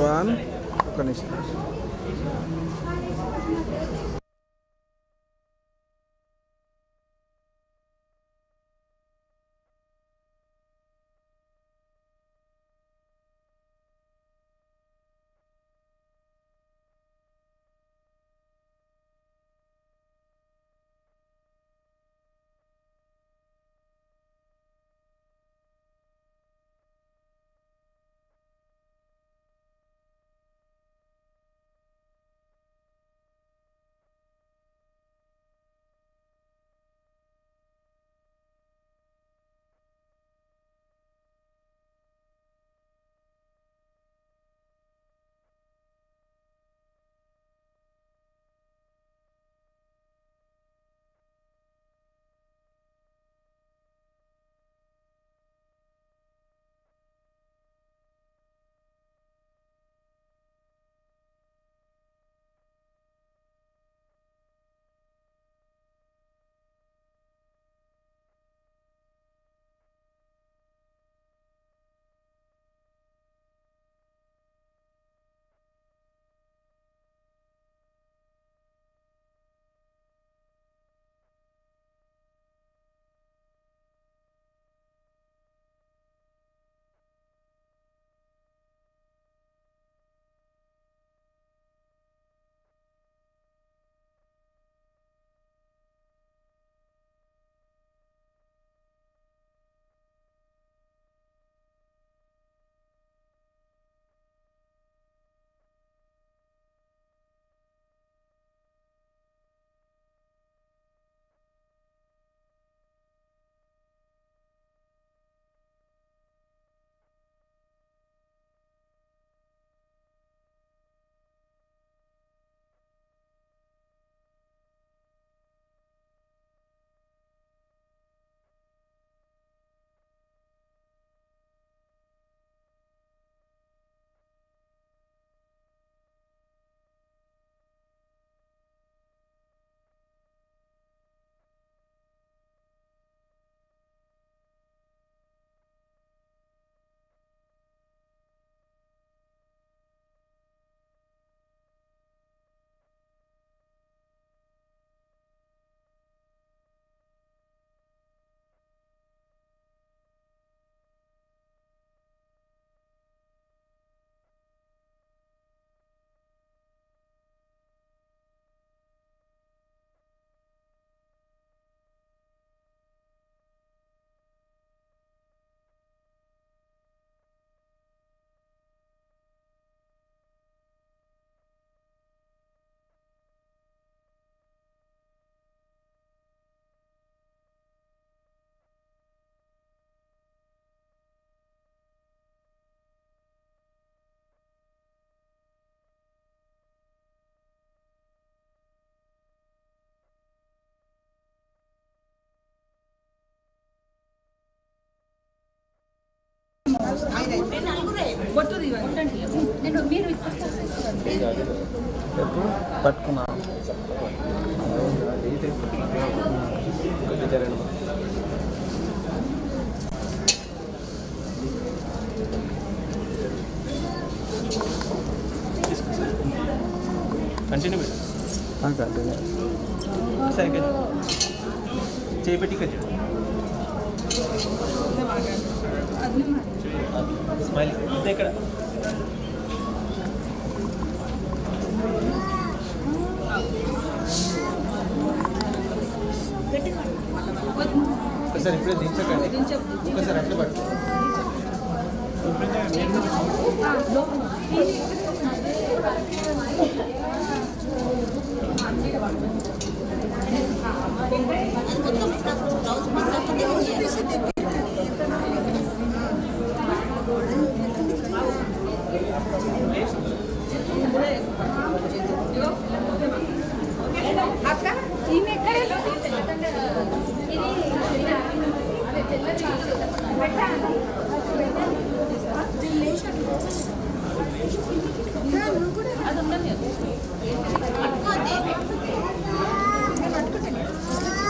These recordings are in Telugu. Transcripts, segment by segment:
వన్ ఒక నిమిషం పట్టుకున్నా కంటిన్యూ పెట్టు కంటిన్యూ సరిగ్గా చేపెట్టి ఇక్కడ స్మైల్ ఇదే ఇక్కడ ఒకసారి ఇప్పుడే దించకండి ఒకసారి అట్లా పట్టు అక్క ఈమె ఎక్కడ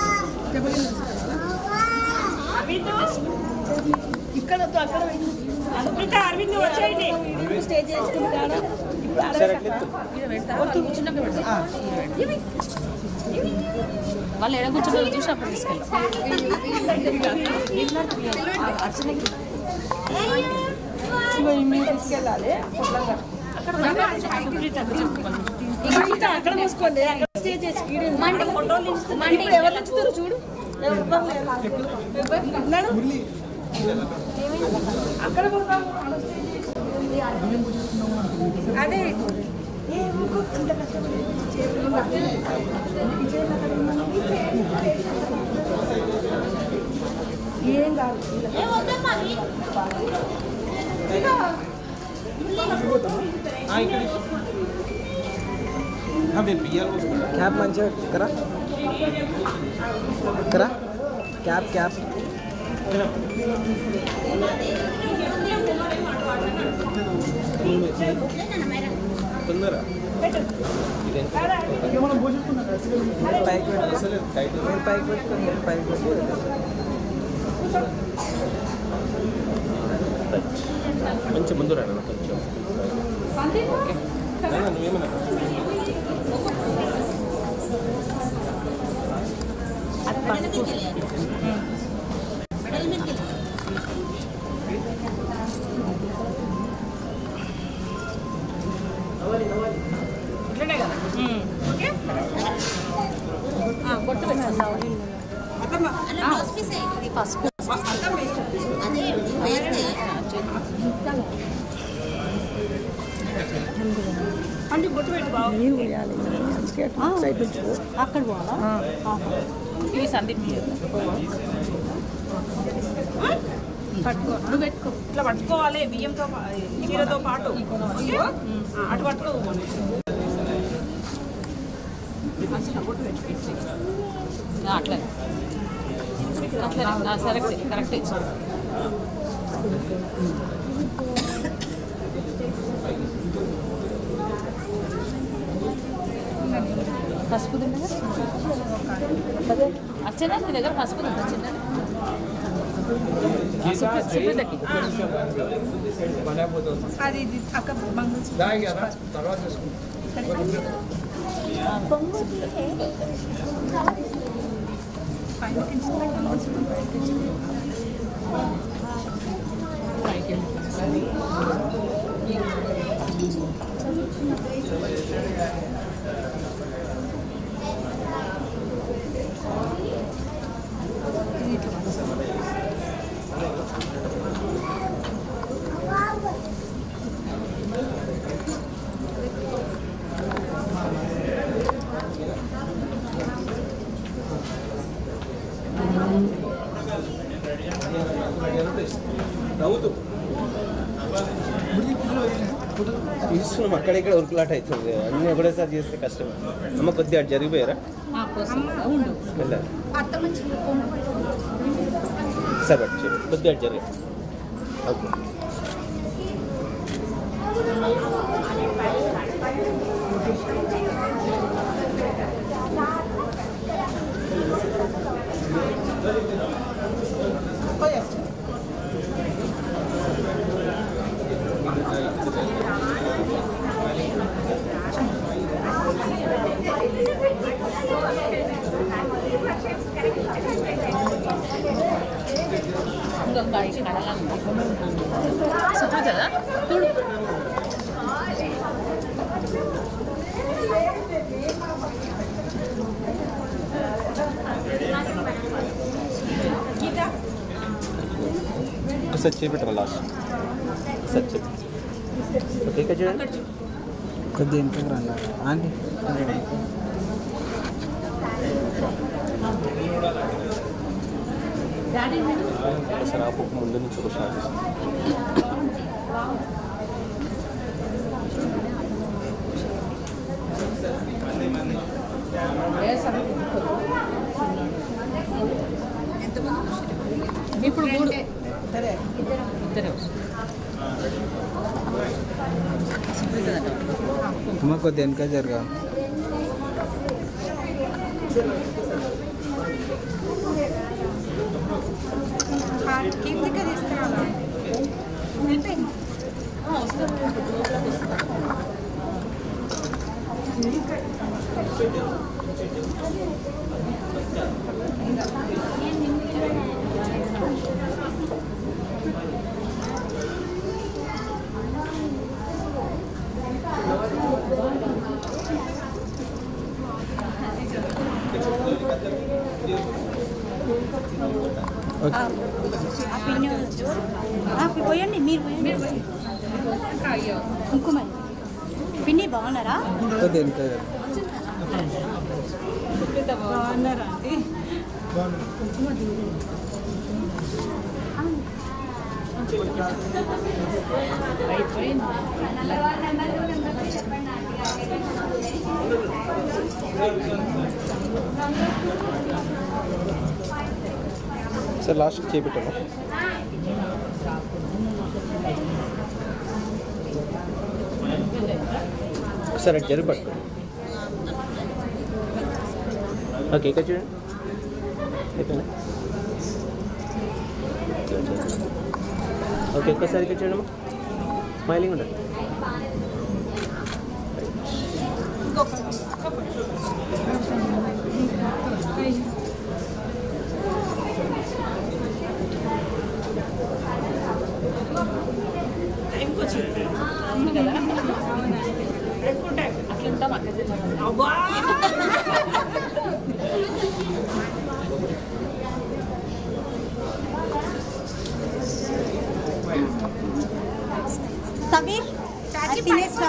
ఇక్కడ వద్దు, అక్కడ పెట్టు. సుప్రీత అరవింద్ వచ్చేయండి స్టే చేసుకుంటాడు ఒకసారి అట్లా ఎత్తు. కూర్చున్నాక పెడతా వాళ్ళు ఎడ కూర్చున్నారు చూసి అప్పుడు తీసుకెళ్ళి తీసుకెళ్ళాలి సుప్రీత అక్కడ మూసుకోండి అక్కడ స్టే చేసి ఈడ మండి ఫోటోలు తీస్తున్నారు. ఇప్పుడు ఎవరు తెచ్చుతారు చూడు ఎవరు ఇబ్బంది లేదు. ఉన్నాడు? అక్కడ పోదాం. అదే ఏ ఊరుకో, ఇంత కష్టపడి చేతులు ఉన్నాయి. ఈ చేతులు అక్కడ ఉన్నాయి. ఏం కాదు ఆ, ఇక్కడ ఇవ్వు. ఆ, మీరు బియ్యాలు పోసుకుంటారా క్యాప్ మంచిగా కరా కరా క్యాప్ క్యాప్ తొందర ఇదేంటి? మీరు పైకి పెట్టుకో అసలు టైట్ మీరు పైకి పెట్టుకొని మీరు పైకి పెట్టుకో కొంచెం ముందు రాను కొంచెం నాన్న, నువ్వేమన్నా ఇట్లనే కదా ఓకే బొట్టు పెట్టాలి అత్తమ్మ పసుపు అత్తమ్మ అంటే బొట్టు పెట్టు బాబు అక్కడ పోవాలా ఇది సందీప్ పట్టుకో నువ్వు పెట్టుకో ఇట్లా పట్టుకోవాలి బియ్యంతో పా- చీరతో పాటు ఓకే? ఆ, అటు పట్టుకో ఆ, అట్లనే అట్లనే కరెక్ట్ కరెక్ట్ పసుపు తిన్నదా అచ్చనా నీ దగ్గర పసుపు తిందా చిన్న సుప్రీతకి అది ఇది అక్క మంగళ నవ్వుతూ తీసుకున్నాం అక్కడ ఇక్కడ ఉరుకులాట అవుతుంది అన్నీ ఒకటేసారి చేస్తే కష్టం అమ్మ కొద్దిగా అటు జరిగిపోయారా ఉండు వెళ్ళారు సరే బట్ చెప్పు కొద్దిగా అటు జరిగి ఓకే ఇంకొక ఐదు కడలా సుప్రీతదా చూడు ఒకసారి చేపెట్టమా లాస్ట్ ఒకసారి చెప్పు ఓకే ఇక్కడ చూడండి కొద్దిగా వెనకకి రండి ఆంటీ ఒకసారి ఆ పప్పు ముందు నుంచి ఒక షాట్ ఇస్తాను. ఇప్పుడు మూడు ఇద్దరే సుప్రీతదట అమ్మ కొద్దిగా వెనక జరగా కీర్తిక తీసుకురాలా అంటే ఆ, పోయండి మీరు పోయండి కుంకుమ పిన్ని బాగున్నారా కొద్దిగా వెనక జరగ బాగున్నారా అండి సార్ లాస్ట్కి చేపెట్టాము సార్ అటు జరిగి పట్టుకో ఓకే ఇక్కడ చూడండి అయిపోయిందా ఓకే ఒక్కసారి ఇక్కడ చూడమ్మా స్మైలింగ్ ఉండదు అట్లుంటాం అక్కడ సమీర్ అది తినేస్తా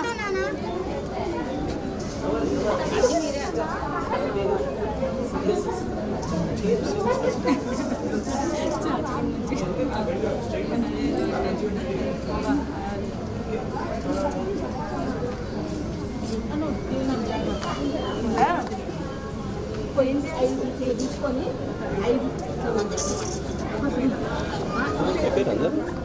పోయింది ఐదు తీసుకొని ఐదు అయిపోయింది అందరు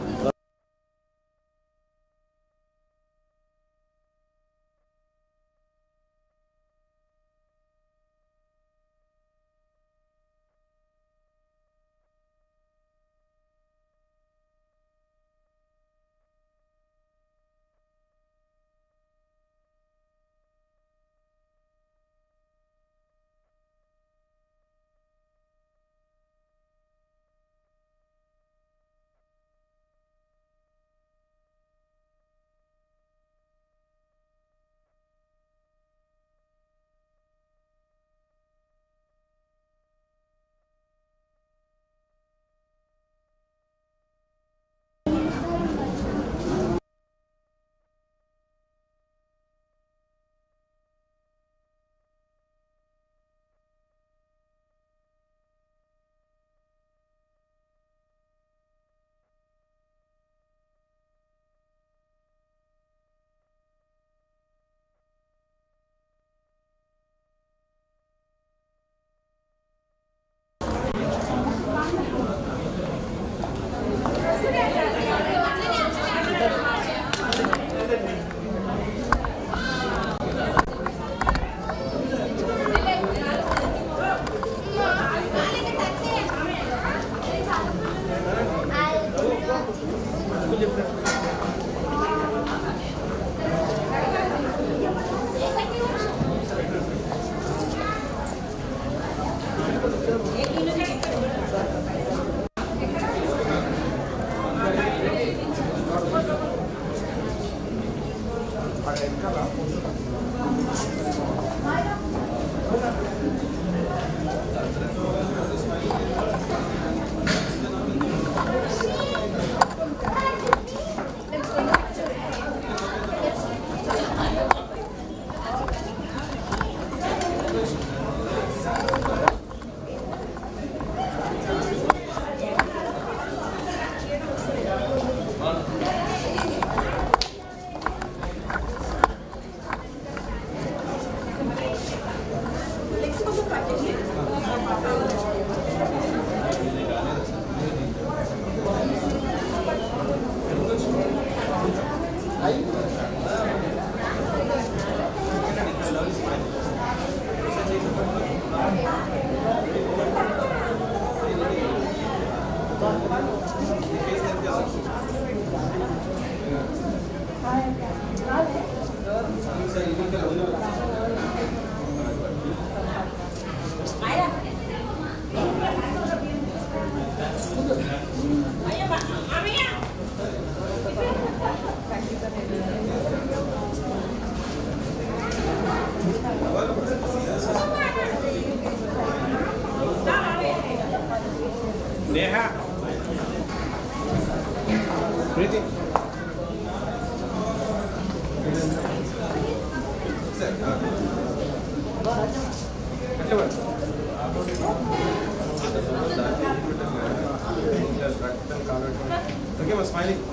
ఓకే మా స్మైలింగ్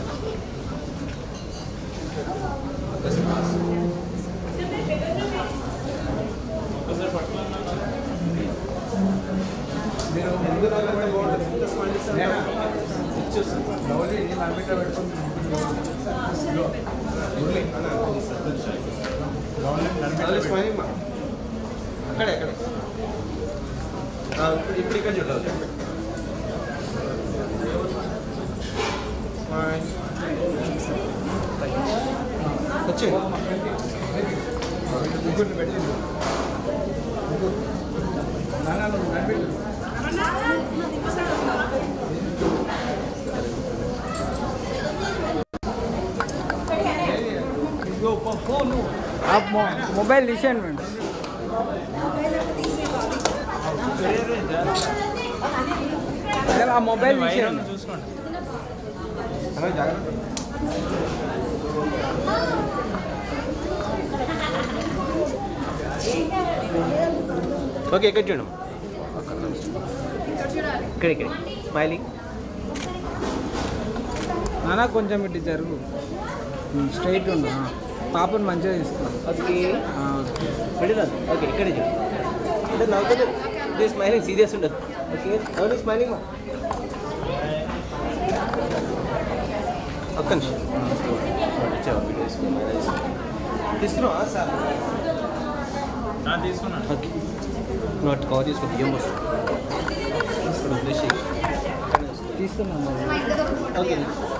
మీరు ముందు నల్లబడి బాగుంటుంది ఇంత స్మైల్ ఇస్తారు స్మైలింగ్ మా అక్కడే అక్కడే ఆ, ఇప్పుడు ఇప్పుడు ఇక్కడ చూడాలి స్మైల్ వచ్చేయండి आप मो- मोबाइल लीजिए मैम అదే ఆ మొబైల్ తీసేయండి అలా జాగ్రత్త ఓకే ఇక్కడ చూడండి ఇక్కడ ఇక్కడ స్మైలింగ్ నానా కొంచెం ఇటు జరుగు స్ట్రైట్ ఉండు ఆ. పాపను మంచిగా తీస్తున్నాం ఓకే ఆ. మిడిల్ ఓకే ఇక్కడే చూడు అంటే నవ్వుతుంది ఇది స్మైలింగ్ సీరియస్ ఉండదు ఓకే అవును స్మైలింగ్ మా ఒక్క నిమిషం వచ్చావా వీడియో తీసుకున్నావా సార్ తీసుకున్నాను ఓకే నువ్వు అటు కవర్ చేసుకో బియ్యం వస్తుంది ఇప్పుడు వదిలేసి తీస్తున్నాం ఓకే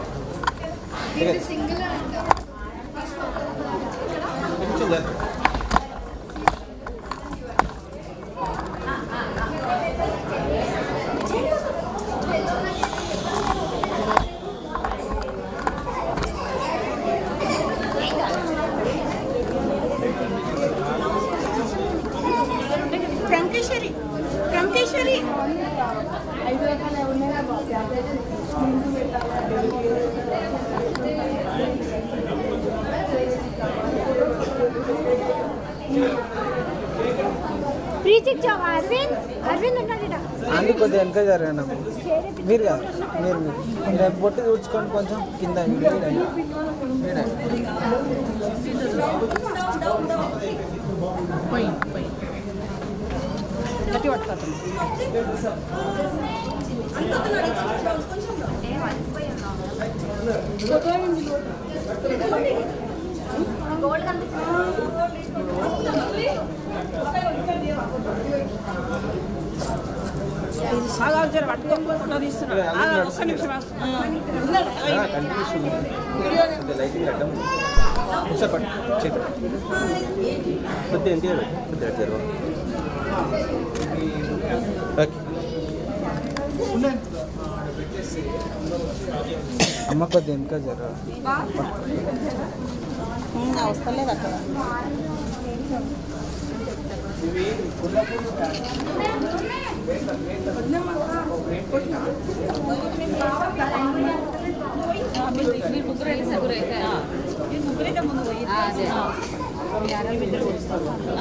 కొంచెం జరుగు. ప్రముఖేశ్వరి ప్రముఖేశ్వరి ప్రీతిక్ జాబ్ అరవింద్ అరవింద్ ఉన్నాడు ఈడ. అన్ని కొద్దిగా వెనక జరగండి అమ్మ. మీరు కాదు మీరు మీరు కొంచెం బొట్టు చూడ్చుకోండి కొంచెం కింద వీడండి వీడండి పోయి పోయి గట్టి పట్టుకోతుంది లైటింగ్ అడ్డం ఒకసారి పట్టు చేతి కొద్దిగా ఎంత కొద్దిగా అటు జరగవు ఓకే అమ్మ కొద్దిగా వెనక జరగ వస్తలేదు అక్కడ మీరు ముగ్గురు వెళ్ళి ముగ్గురు అయితే ఆ. అదే మీ అరవై ఇద్దరు కూర్చున్నారు. ఆ.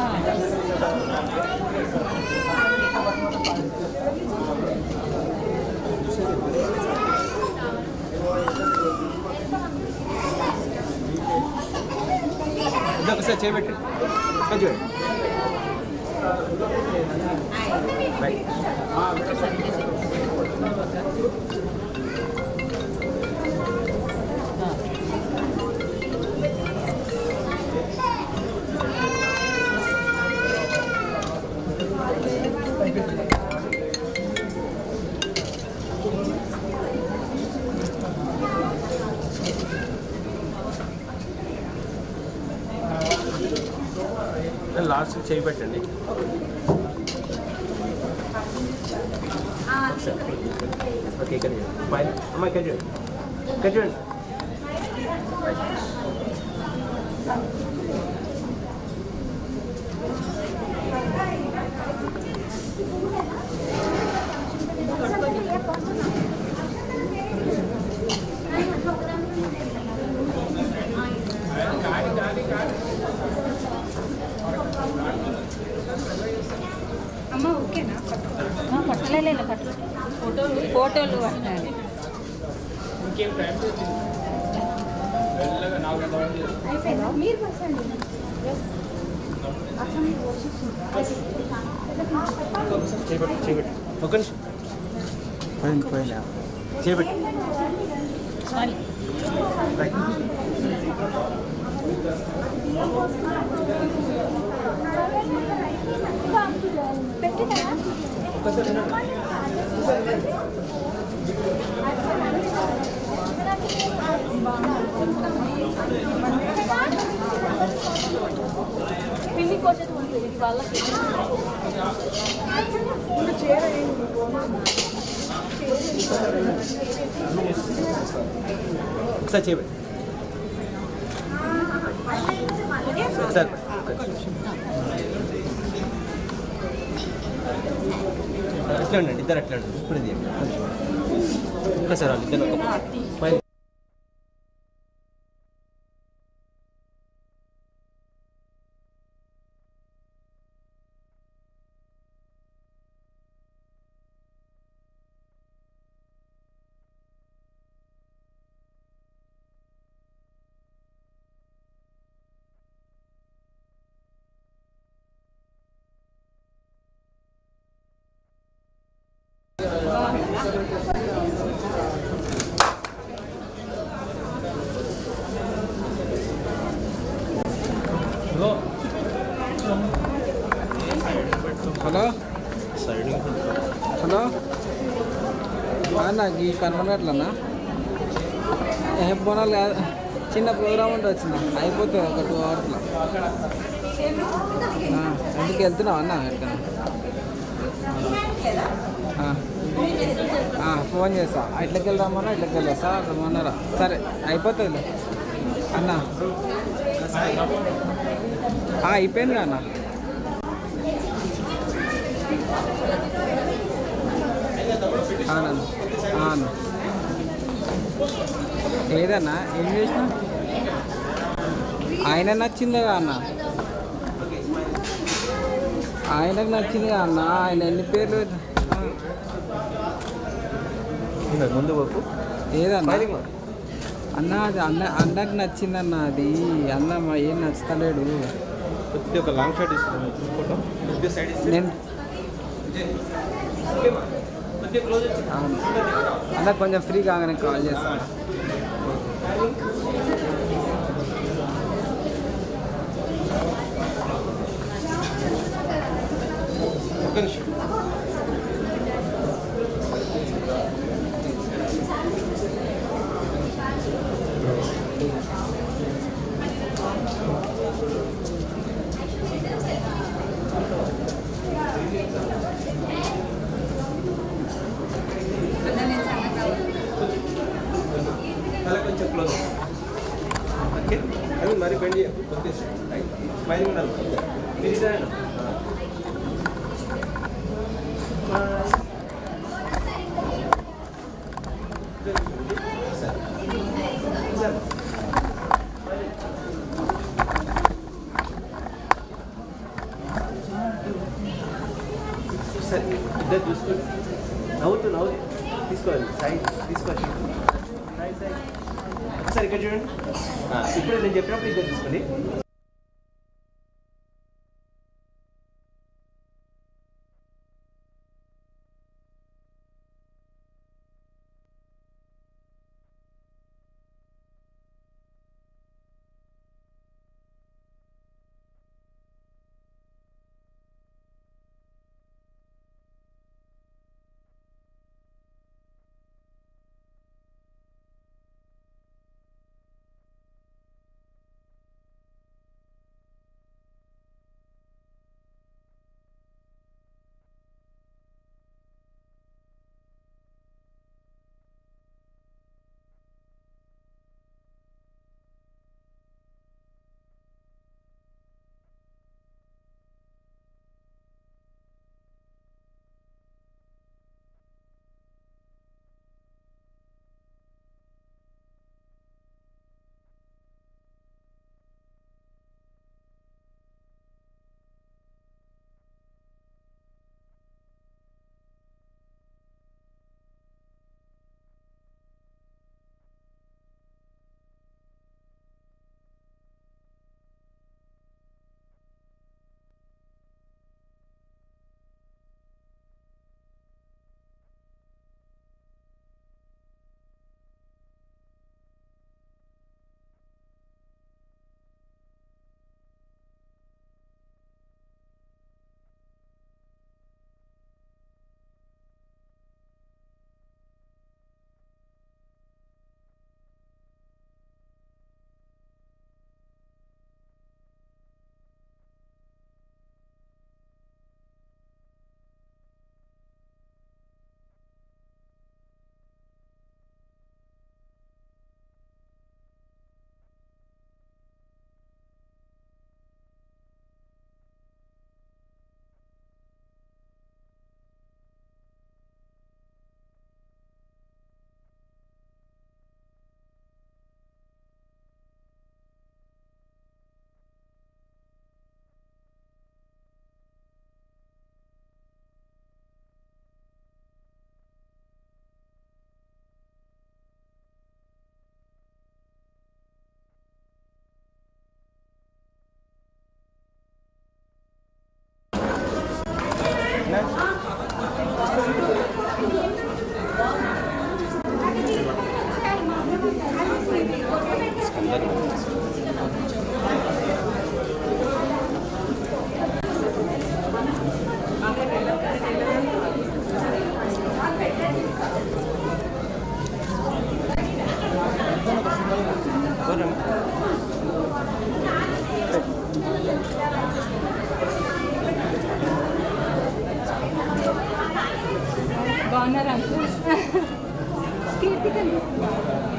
ఇది ఒకసారి చేయబెట్టి ఇక్కడ చూడండి రైట్ లాస్ట్ చేయబెట్టండి ఓకే ఇక్కడ చూడండి ఫైన్ అమ్మ ఇక్కడ చూడండి ఇక్కడ చూడండి ఫోటోలు పట్టాలి మీరు పర్సండి చేపెట్టు చేపెట్టు ఒక నిమిషం పోయింది పోయినా చేపెట్టు రైట్ పెట్టినా పిల్లి కోసేది ఉంటుంది ఇది వాళ్ళకి ఇప్పుడు చీర ఏంటి? ఒకసారి చేపెట్టు ఒకసారి అట్లా ఉండండి ఇద్దరు అట్లా ఉండండి ఇప్పుడు ఇది ఒకసారి వాళ్ళు ఇద్దరు ఒక పై- హలో హలో నాకు ఈ కనబడట్లన్నా ఏ బోనాలు కాదు చిన్న ప్రోగ్రామ్ ఉంటే వచ్చిన అయిపోతుంది ఒక టూ అవర్స్లో ఎందుకు వెళ్తున్నావు అన్న ఎక్కడికైనా ఫోన్ చేస్తా ఇట్లకి వెళ్దామన్నా ఇట్లకి వెళ్ళొస్తా రమ్మన్నారా సరే అయిపోతుంది అన్న ఆ, అయిపోయింది కదా అన్న అవునన్న అవును ఏదన్నా ఏం చేసినా ఆయన నచ్చిందే కదా అన్న ఆయనకు నచ్చింది కదా అన్న ఆయన ఎన్ని పేర్లు ఆ, ఇంకా ముందు వరకు ఏదన్నా స్మైలింగ్ మాకు. అన్న అది అన్న అన్నకు నచ్చిందన్న అది అన్న మా ఏం నచ్చుతలేడు కొద్దిగా ఒక లాంగ్ షాట్ ఇస్తున్నాను ఫోటో కొద్దిగా సైడ్ ఇస్తే నేను ఓకేమా కొద్దిగా క్లోజ్ వచ్చి అవును అన్న కొంచెం ఫ్రీ కాగానే కాల్ చేస్తాను ఒక్క నిమిషం తల కొంచెం క్లోజ్ ఓకే అది మరి బెండ్ చేయ కొద్దిగా స్మైలింగ్ ఉండాలి మీరు ఇద్దరేనా? సరే. సరే. సరే ఇద్దరు చూసుకోండి నవ్వుతూ నవ్వుతూ తీసుకోవాలి సైడ్ తీసుకోవాలి సైడ్ సైడ్ ఒకసారి ఇక్కడ చూడండి ఆ, ఇప్పుడు నేను చెప్పినప్పుడు ఇద్దరు తీసుకోండి అందరూ ఎవరమ్మా? బాగున్నారా అంకుల్ కీర్తి కనిపిస్తుందా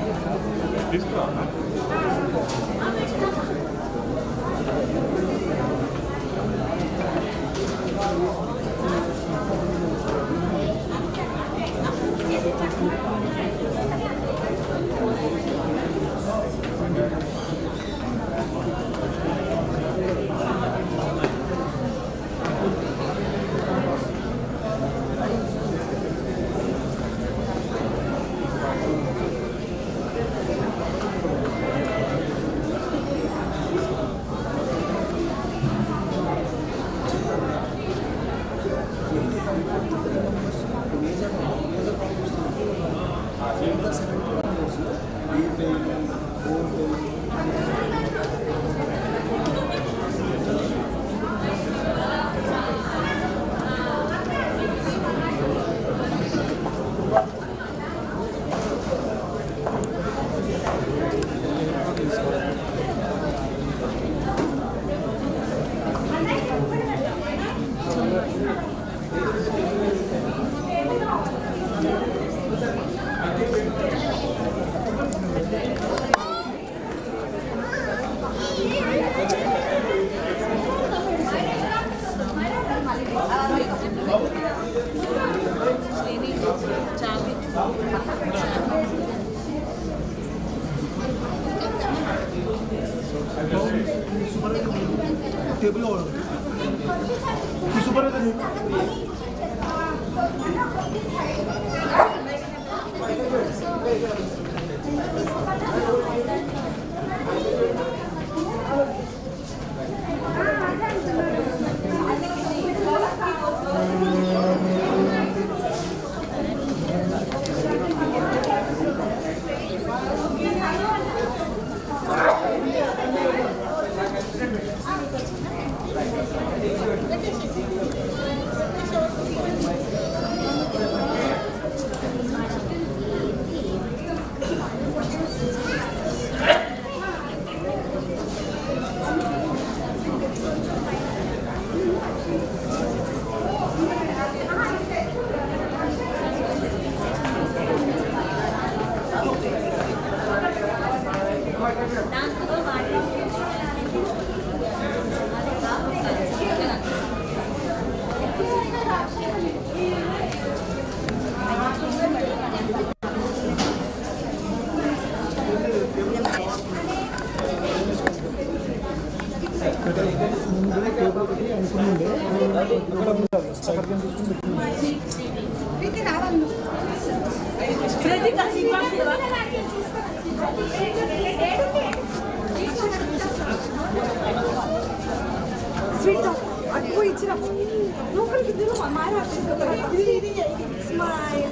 స్వీట్ అక్కువ ఇచ్చిన లోపలికి ఇద్దరు మారా ఇది ఇది స్మైల్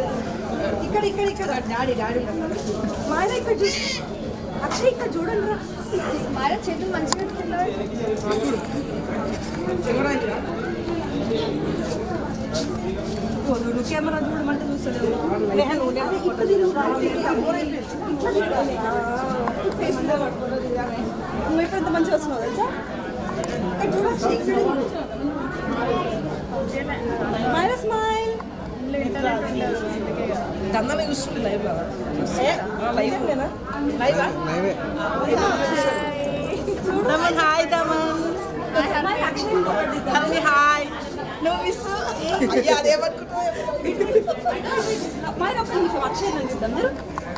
ఇక్కడ ఇక్కడ ఇక్కడ డాడీ డాడీ మాయన ఇక్కడ చూడు అక్షయ్ ఇక్కడ చూడండి రా మాయన చేతులు మంచిగా పెట్టుకున్నారు నువ్వు కెమెరా చూడమంటే చూస్తలేవు ఇక్కడ తిరుగు రా. ఇట్లా చూడాలి. నువ్వు ఇప్పుడు ఎంత మంచిగా వస్తున్నావు తెలుసా ఇక్కడ చూడొచ్చు ఇక్కడ మైనా స్మైల్ గంధమే చూస్తుంది లైవ్ లో లైవ్ లైవ్ నైవే దమన్ హాయ్ దమన్ హరిని హాయ్ నువ్వు మిస్ అయ్యా అదేమనుకుంటున్నావు మైనా ఒక్క నిమిషం అక్షయ్ నన్ను చూద్దాం మీరు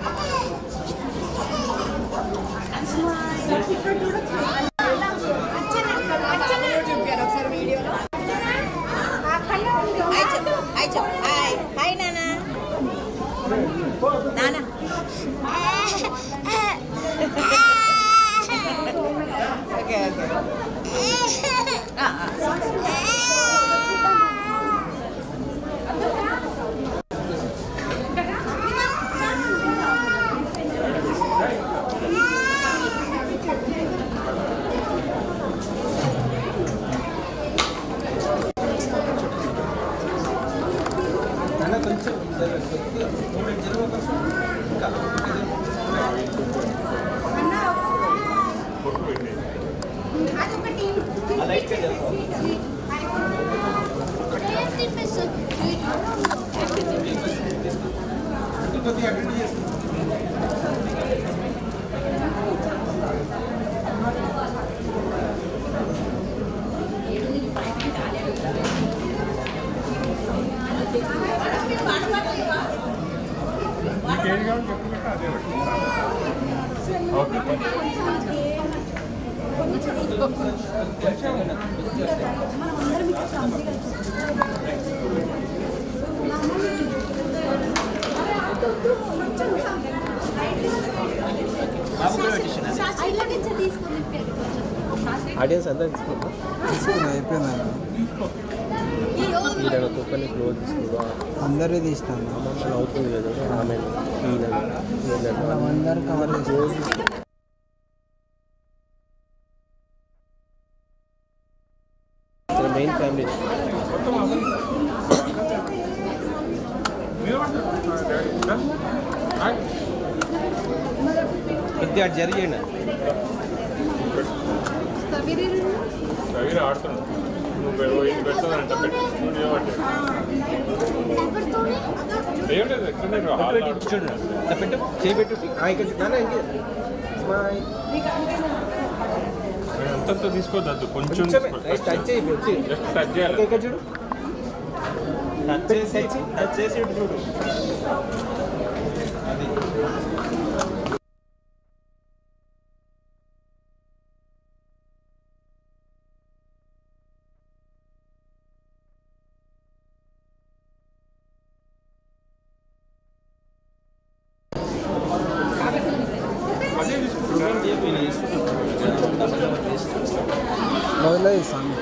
ఇక్కడ చూడొచ్చు హాయ్ చెప్పు హాయ్ చెప్పు హాయ్ హాయ్ నానా నానా ఓకే ఓకే ఆడియన్స్ అంతా తీసుకుంటా తీసుకున్నా అయిపోయిందా ఈయన కుక్కని క్లోజ్ తీసుకుంటా అందరివి తీసినాను అమ్మమ్మ అవుతుంది కదా ఆమె ఈయన అందరు కవర్ చేసి మెయిన్ ఫ్యామిలీ కొద్దిగా అటు జరిగేయండి రవి ఆడుతున్నాడు నువ్వు ఇది పెట్టదంట పెట్టి స్టూడియో అంటే ఏం లేదు ఎక్కడ నేను హాల్ పెట్టు, చూడు ఇట్లా పెట్టు చేయి పెట్టు ఆ, ఇక్కడ చూ- నాన్న, ఇంకే. స్మైల్. అంతంత తీసుకోవద్దు కొంచెం కొంచెమే. రైట్, టచ్ చేయి పెట్టి జస్ట్ టచ్ చేయాలి ఇక్కడ చూడు టచ్ చేసి టచ్ చేసి ఇటు చూడు మొదలు ఇస్తాను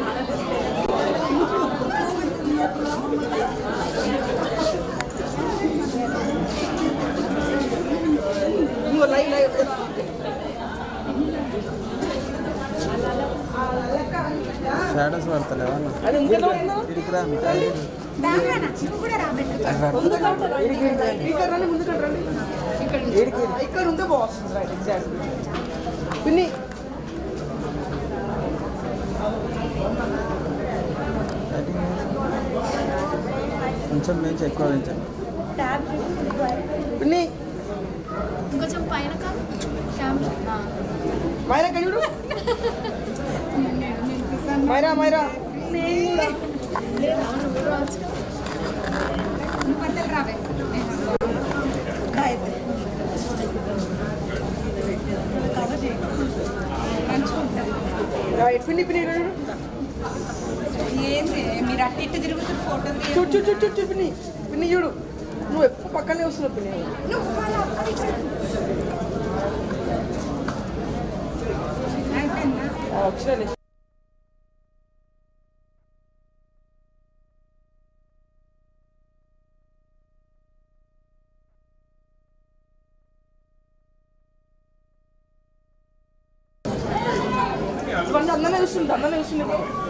ఇంకో లైవ్ లైవ్ స్టేటస్ పడతలేవా అది ఇంకెంత ఇడికి రా మీకు ఐదు. ముందు ఇక్కడ రండి ముందు రండి ఈడికి ఇక్కడ ఉంటే బాగుంటుంది రైట్ ఎగ్జాక్ట్ పిన్ని లైటింగ్ కొంచెం పెంచి ఎక్కువ పెంచండి పిన్ని ఇంకొంచెం పైన కాదు కెమెరా మైరా కడియుడు మైరా మైరా రైట్ పిన్ని పిన్ని ఇక్కడ చూడు. ఏంది మీరు అట్టి ఇటు తిరుగుతున్న ఫోటో చూడు చూడు చూడు చూడు చూడు పిన్ని పిన్ని చూడు నువ్వు ఎప్పుడు పక్కనే వస్తున్నావు పిన్ని వచ్చినా ఇవన్నీ అందనే చూస్తుంది అందనే చూస్తుంది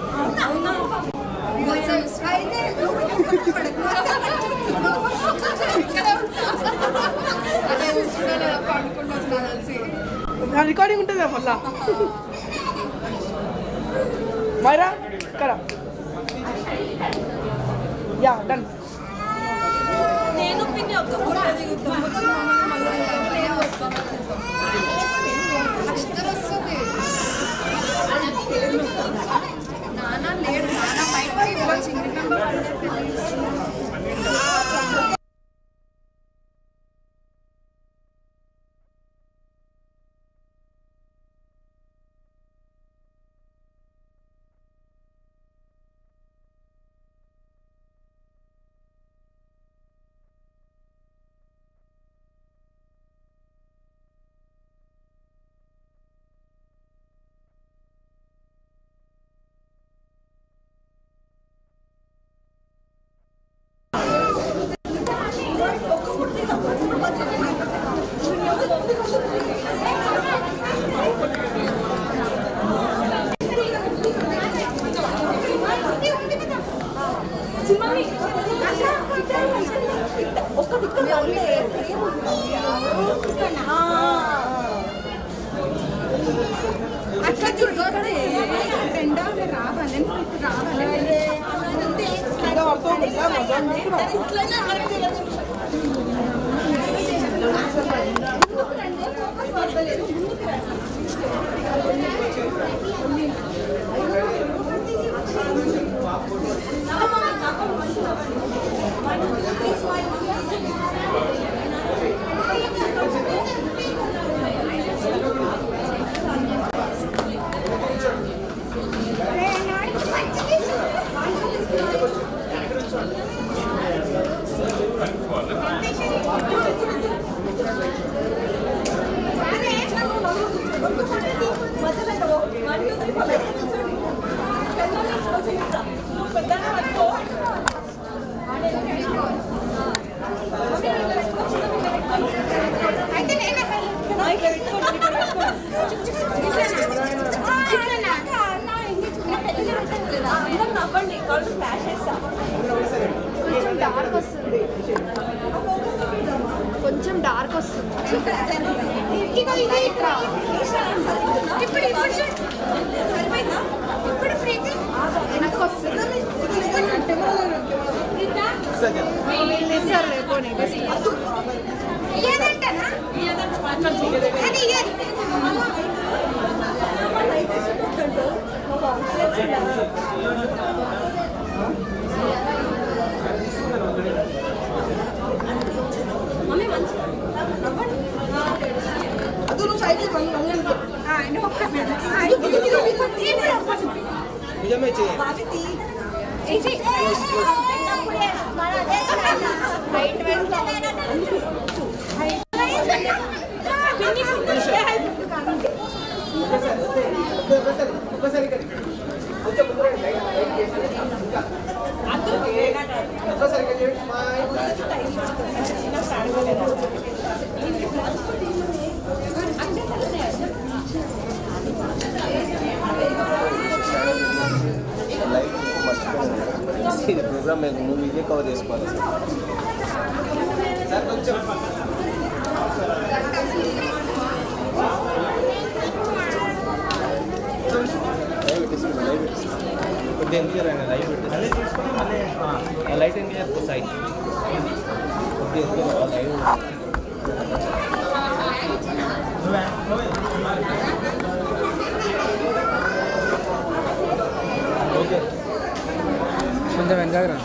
నా రికార్డింగ్ ఉంటుంది మళ్ళా మైరా ఇక్కడ యా డన్ నేను పిన్ని ఒక్క ఫోటో దిగుతాం నాన్న లేడు నాన్న బయటకి చిన్న కొంచెం డార్క్ వస్తుంది కొంచెం డార్క్ వస్తుంది ఇదిగో ఇది ఇట్లా. ఇప్పుడు ఇప్పుడు చూడు. సరిపోయిందా? ఇప్పుడు ప్రీతి వెనక్కి వస్తుంది ఇస్తారు లేకపోతే ఏదంటనా అది ఇయ్యాలి. ఆ, నువ్వు ఒక్క ఆ, ఇది, ఇది, ఇది, ఇది, ఇది, ఇది ఒక్కటి. నిజమే చేయి ఇది. హైట్ వేస్తా. హైట్ వేస్తా. ఒక్కసారి ఒక్కసారి ఇక్కడ కొంచెం ముందు రండి. లైట్ లైట్ చేస్తే. ఇంకా. ఓకే. ఒక్కసారి ఇక్కడ చూడండి. స్మైల్. ఇది ప్రోగ్రామ్ నువ్వు ఇదే కవర్ చేసుకోవాలి సార్ కొంచెం లైవ్ పెట్టేసుకోండి లైవ్ పెట్టేసుకోండి కొద్దిగా ఎందుకు రండి లైవ్ పెట్టేసి లైట్ ఎందుకు చేసుకో సాయి కొద్దిగా ఎందుకు లైవ్ ఓకే కొంచెం వెనకాల రా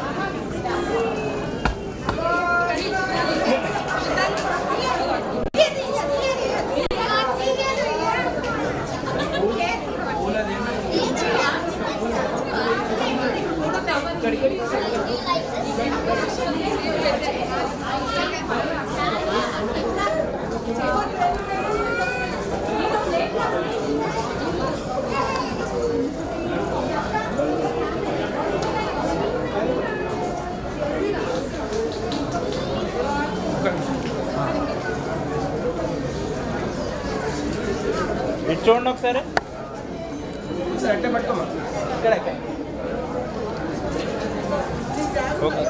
ఇటు చూడండి ఒకసారి ఒకసారి అంటే పట్టుకోమా ఇక్కడ ఇక్కడ ఓకే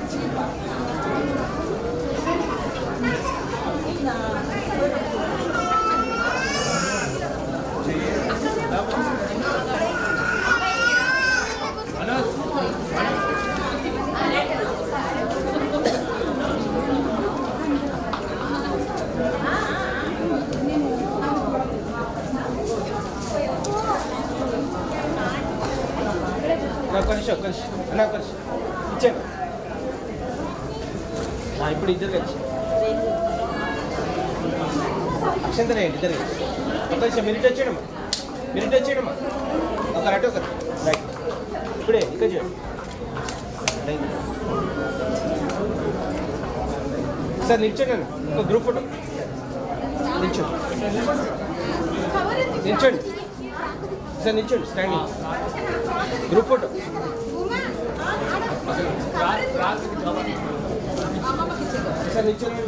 నాకు కొంచెం కొంచెం నాకు కొంచెం ఇచ్చాను ఆ, ఇప్పుడు ఇద్దరు కలిసి అక్షంతనే ఇద్దరు కలిసి ఒక నిమిషం మీరు ఇటు వచ్చేయడమ్మా మీరు ఇటు వచ్చేయడమ్మా ఒక అటు ఒకరు రైట్ ఇప్పుడే ఇక్కడ చూడండి రైట్ సార్ నిల్చోండి అన్న. ఒక గ్రూప్ ఫోటో నిల్చోండి నిల్చోండి సార్ నిల్చోండి స్టాండింగ్ గ్రూప్ ఫోటో సార్ నిల్చోండి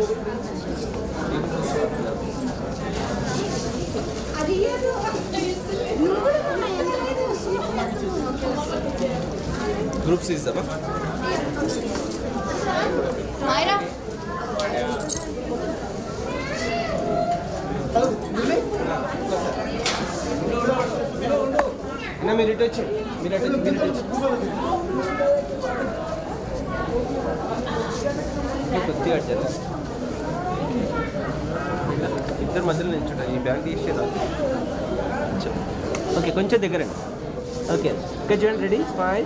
అది ఏదో నువ్వు కూడా గ్రూప్స్ ఇస్తామా మాయరా అన్న మీరు ఇటు వచ్చి మీరు అటు వచ్చి మీరు ఇటు వచ్చి కొద్దిగా అడ్డారు ఇద్దరు మధ్యలో నిల్చుంటా ఈ బ్యాగ్ తీసేదా ఓకే కొంచెం దగ్గరండి ఓకే ఓకే చూడండి రెడీ స్మైల్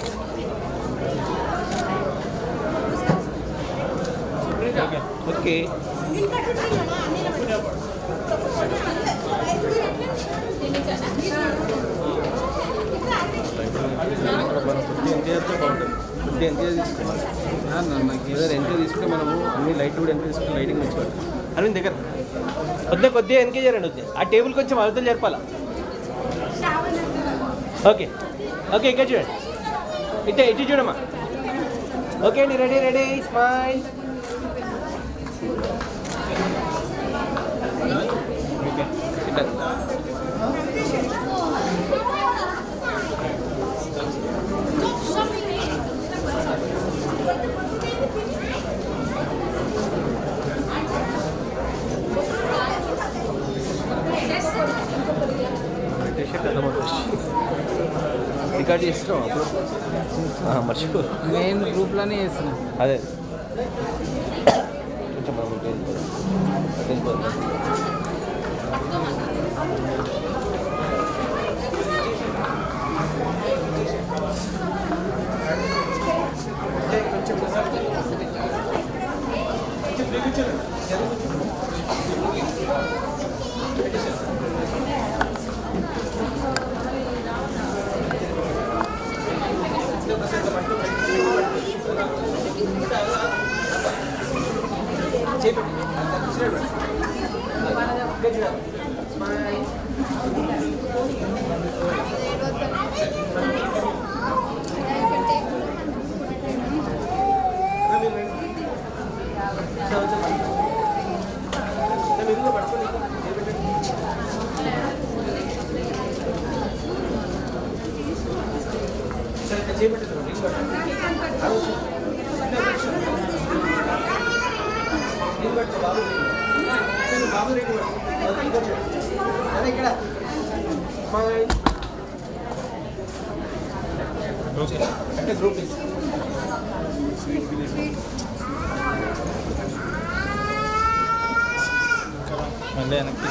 ఓకే మనం కొద్దిగా ఎంజాయ్ చేస్తే బాగుంటుంది కొద్దిగా ఎంజాయ్ తీసుకోవాలి ఏదైనా ఎంజాయ్ తీసుకుంటే మనము అన్ని లైట్ కూడా ఎంజాయ్ తీసుకుంటే లైటింగ్ మంచిగా ఉంటుంది అరవింద్ దగ్గర కొద్దిగా కొద్దిగా ఎంకేజ్ చేయండి వద్దే ఆ టేబుల్ కొంచెం అవతల జరపాలా ఓకే ఓకే ఇక్కడ చూడండి ఇటే ఇటు చూడమ్మా ఓకే అండి రెడీ రెడీ స్మైల్ ఓకే ఇట్లా టీషర్ట్ అర్థమవుతుంది రికార్డ్ చేస్తున్నాం అప్పుడు ఆ, మర్చిపో మెయిన్ గ్రూప్లోనే చేస్తున్నాం అదే కొంచెం మనం తెలిసిపోదాం. తెలిసిపోదాం. అంటే గ్రూప్ మళ్ళీ వెనక్కి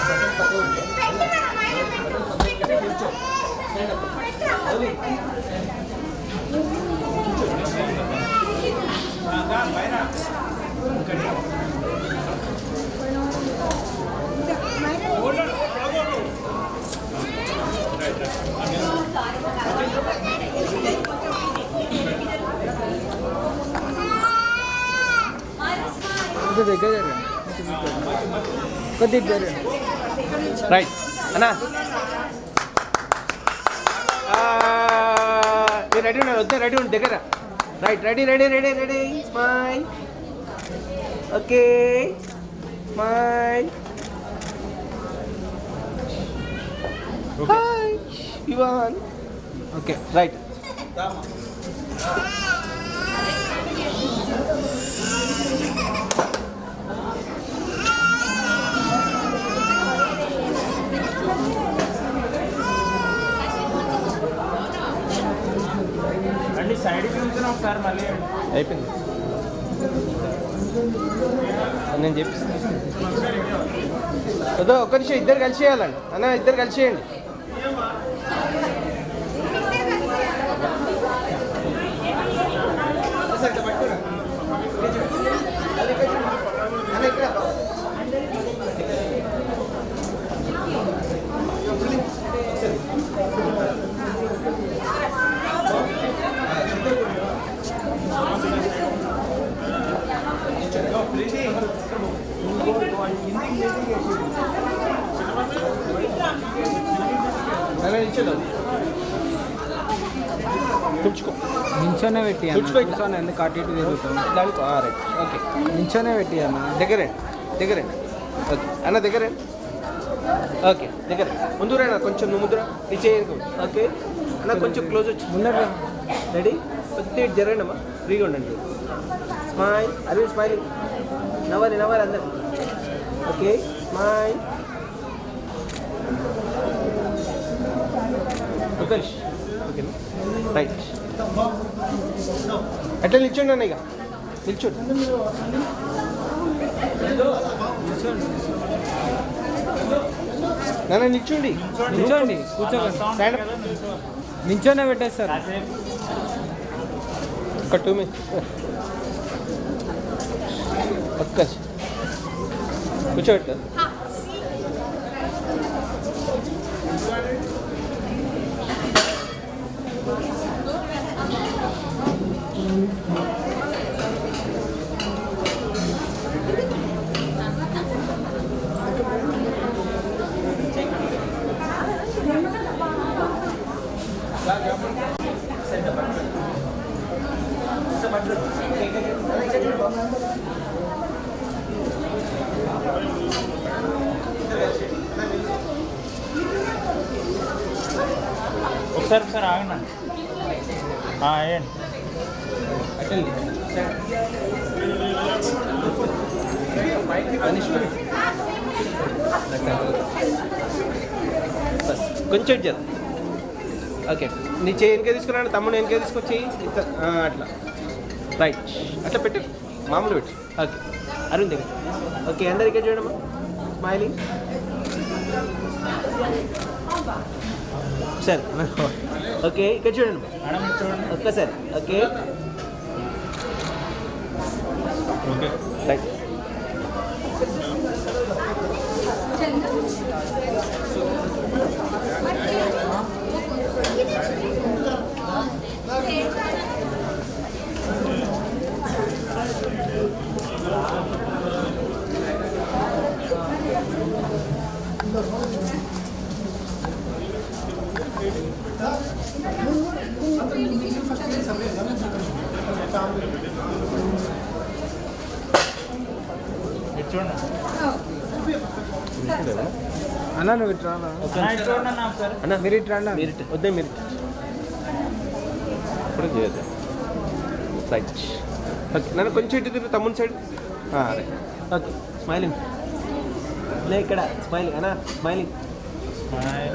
కొద్దిగా దగ్గర జరగండి కొద్దిగా జరగండి రైట్ అన్నా ఆ, మీరు రెడీ ఉన్నారు వద్దా రెడీ ఉండి దగ్గర right ready ready ready ready smile okay smile hi ఇవాన్ ఓకే రైట్ రండి సైడ్కి ఉంచిన ఒకసారి మళ్ళీ అయిపోయింది నేను చెప్పిస్తాను వద్దా ఒక్క నిమిషం ఇద్దరు కలిసి చేయాలండి అన్న ఇద్దరు కలిసి చేయండి అలా నిల్చోదు తుంచుకో నించోనే పెట్టి అన్న కూర్చోబెట్టు. కూర్చొని ఎందుకు అటు ఇటు తిరుగుతాం దానికి రైట్ ఓకే నించోనే పెట్టి అన్న దగ్గరండి దగ్గరండి ఓకే అన్న దగ్గరండి ఓకే దగ్గర ముందు రా కొంచెం నువ్వు ముందు రా నీ చేయకు ఓకే అన్న కొంచెం క్లోజ్ వచ్చి ముందర రెడీ కొద్దిగా జరగండి అమ్మా ఫ్రీగా ఉండండి స్మైల్ అరవింద్ స్మైల్ నవ్వాలి నవ్వాలి అందరు ఓకే స్మైల్ ఒక నిమిషం ఓకేనా రైట్ అట్లా నిల్చోండి అన్న ఇక నిల్చోండి నాన్న నిల్చోండి నిల్చోండి కూర్చోండి స్టాండ్ నిల్చోనే పెట్టేస్తారు ఒక టూ మీ పక్క కూర్చోబెట్టు ఒకసారి ఒకసారి ఆగండి వేయండి బస్ కొంచెం ఇటు జర ఓకే నీ చేయి వెనకే తీసుకున్నాను తమ్ముడు వెనకే తీసుకొచ్చి ఇట్లా ఆ, అట్లా రైట్ అట్లా పెట్టు మామూలు పెట్టు ఓకే అరుణ్ దగ్గర ఓకే అందరు ఇక్కడ చూడమ్మా స్మైలింగ్ సరే ఓకే ఇక్కడ చూడండి మేడం ఇటు చూడండి ఒక్కసారి ఓకే ఓకే రైట్ ఇటు చూడండి అన్న నువ్వు ఇట్లా రా. అన్న, ఇటు చూడండి అన్న ఒకసారి అన్న మీరు ఇట్లా రా. మీరు ఇటు- వద్దే మీరు ఇటు. ఇప్పుడు చేయదు రైట్ ఓకే నన్ను కొంచెం ఇటు తిరుగు తమ్ముని సైడ్ రైట్ ఓకే స్మైలింగ్ లే ఇక్కడ స్మైలింగ్ అన్నా స్మైలింగ్ హాయ్.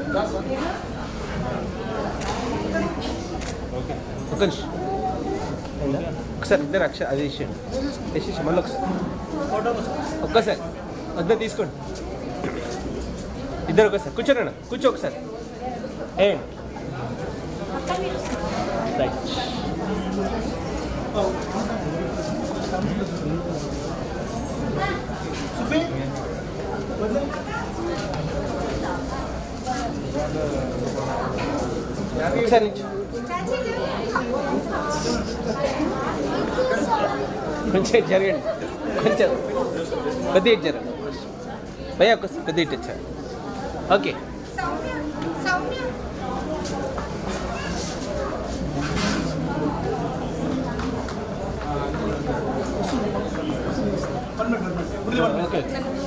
ఓకే ఒక్క నిమిషం ఒకసారి ఇద్దరు అక్ష అది ఇచ్చేయండి వేసేసి మళ్ళీ ఒకసారి ఒక్కసారి వద్ద తీసుకోండి ఇద్దరు ఒకసారి కూర్చోండి అన్న కూర్చో ఒకసారి ఏ రైట్ ఒకసారి నుంచి కొంచెం ఇటు జరగండి కొంచెం కొద్దిగా ఇటు జరగండి భయ్యా ఒక కొద్దిగా ఇటు వచ్చారు ఓకే ఓకే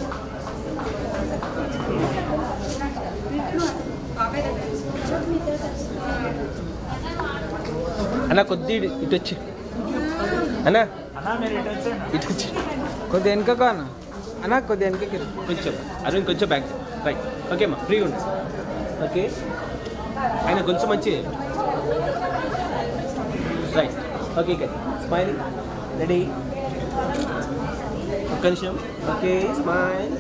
అన్న కొద్ది ఇటు వచ్చి అన్న అన్న మీరు ఇటు వచ్చేయండి ఇటు వచ్చి కొద్దిగా వెనుకకు అన్న అన్న కొద్దిగా వెనుకకి రా. కొంచెం అరవింద్ కొంచెం బ్యాక్ రైట్ ఓకే అమ్మా ఫ్రీగా ఉంది ఓకే ఆయన కొంచెం మంచి రైట్ ఓకే ఇక స్మైల్ రెడీ ఒక్క నిమిషం ఓకే స్మైల్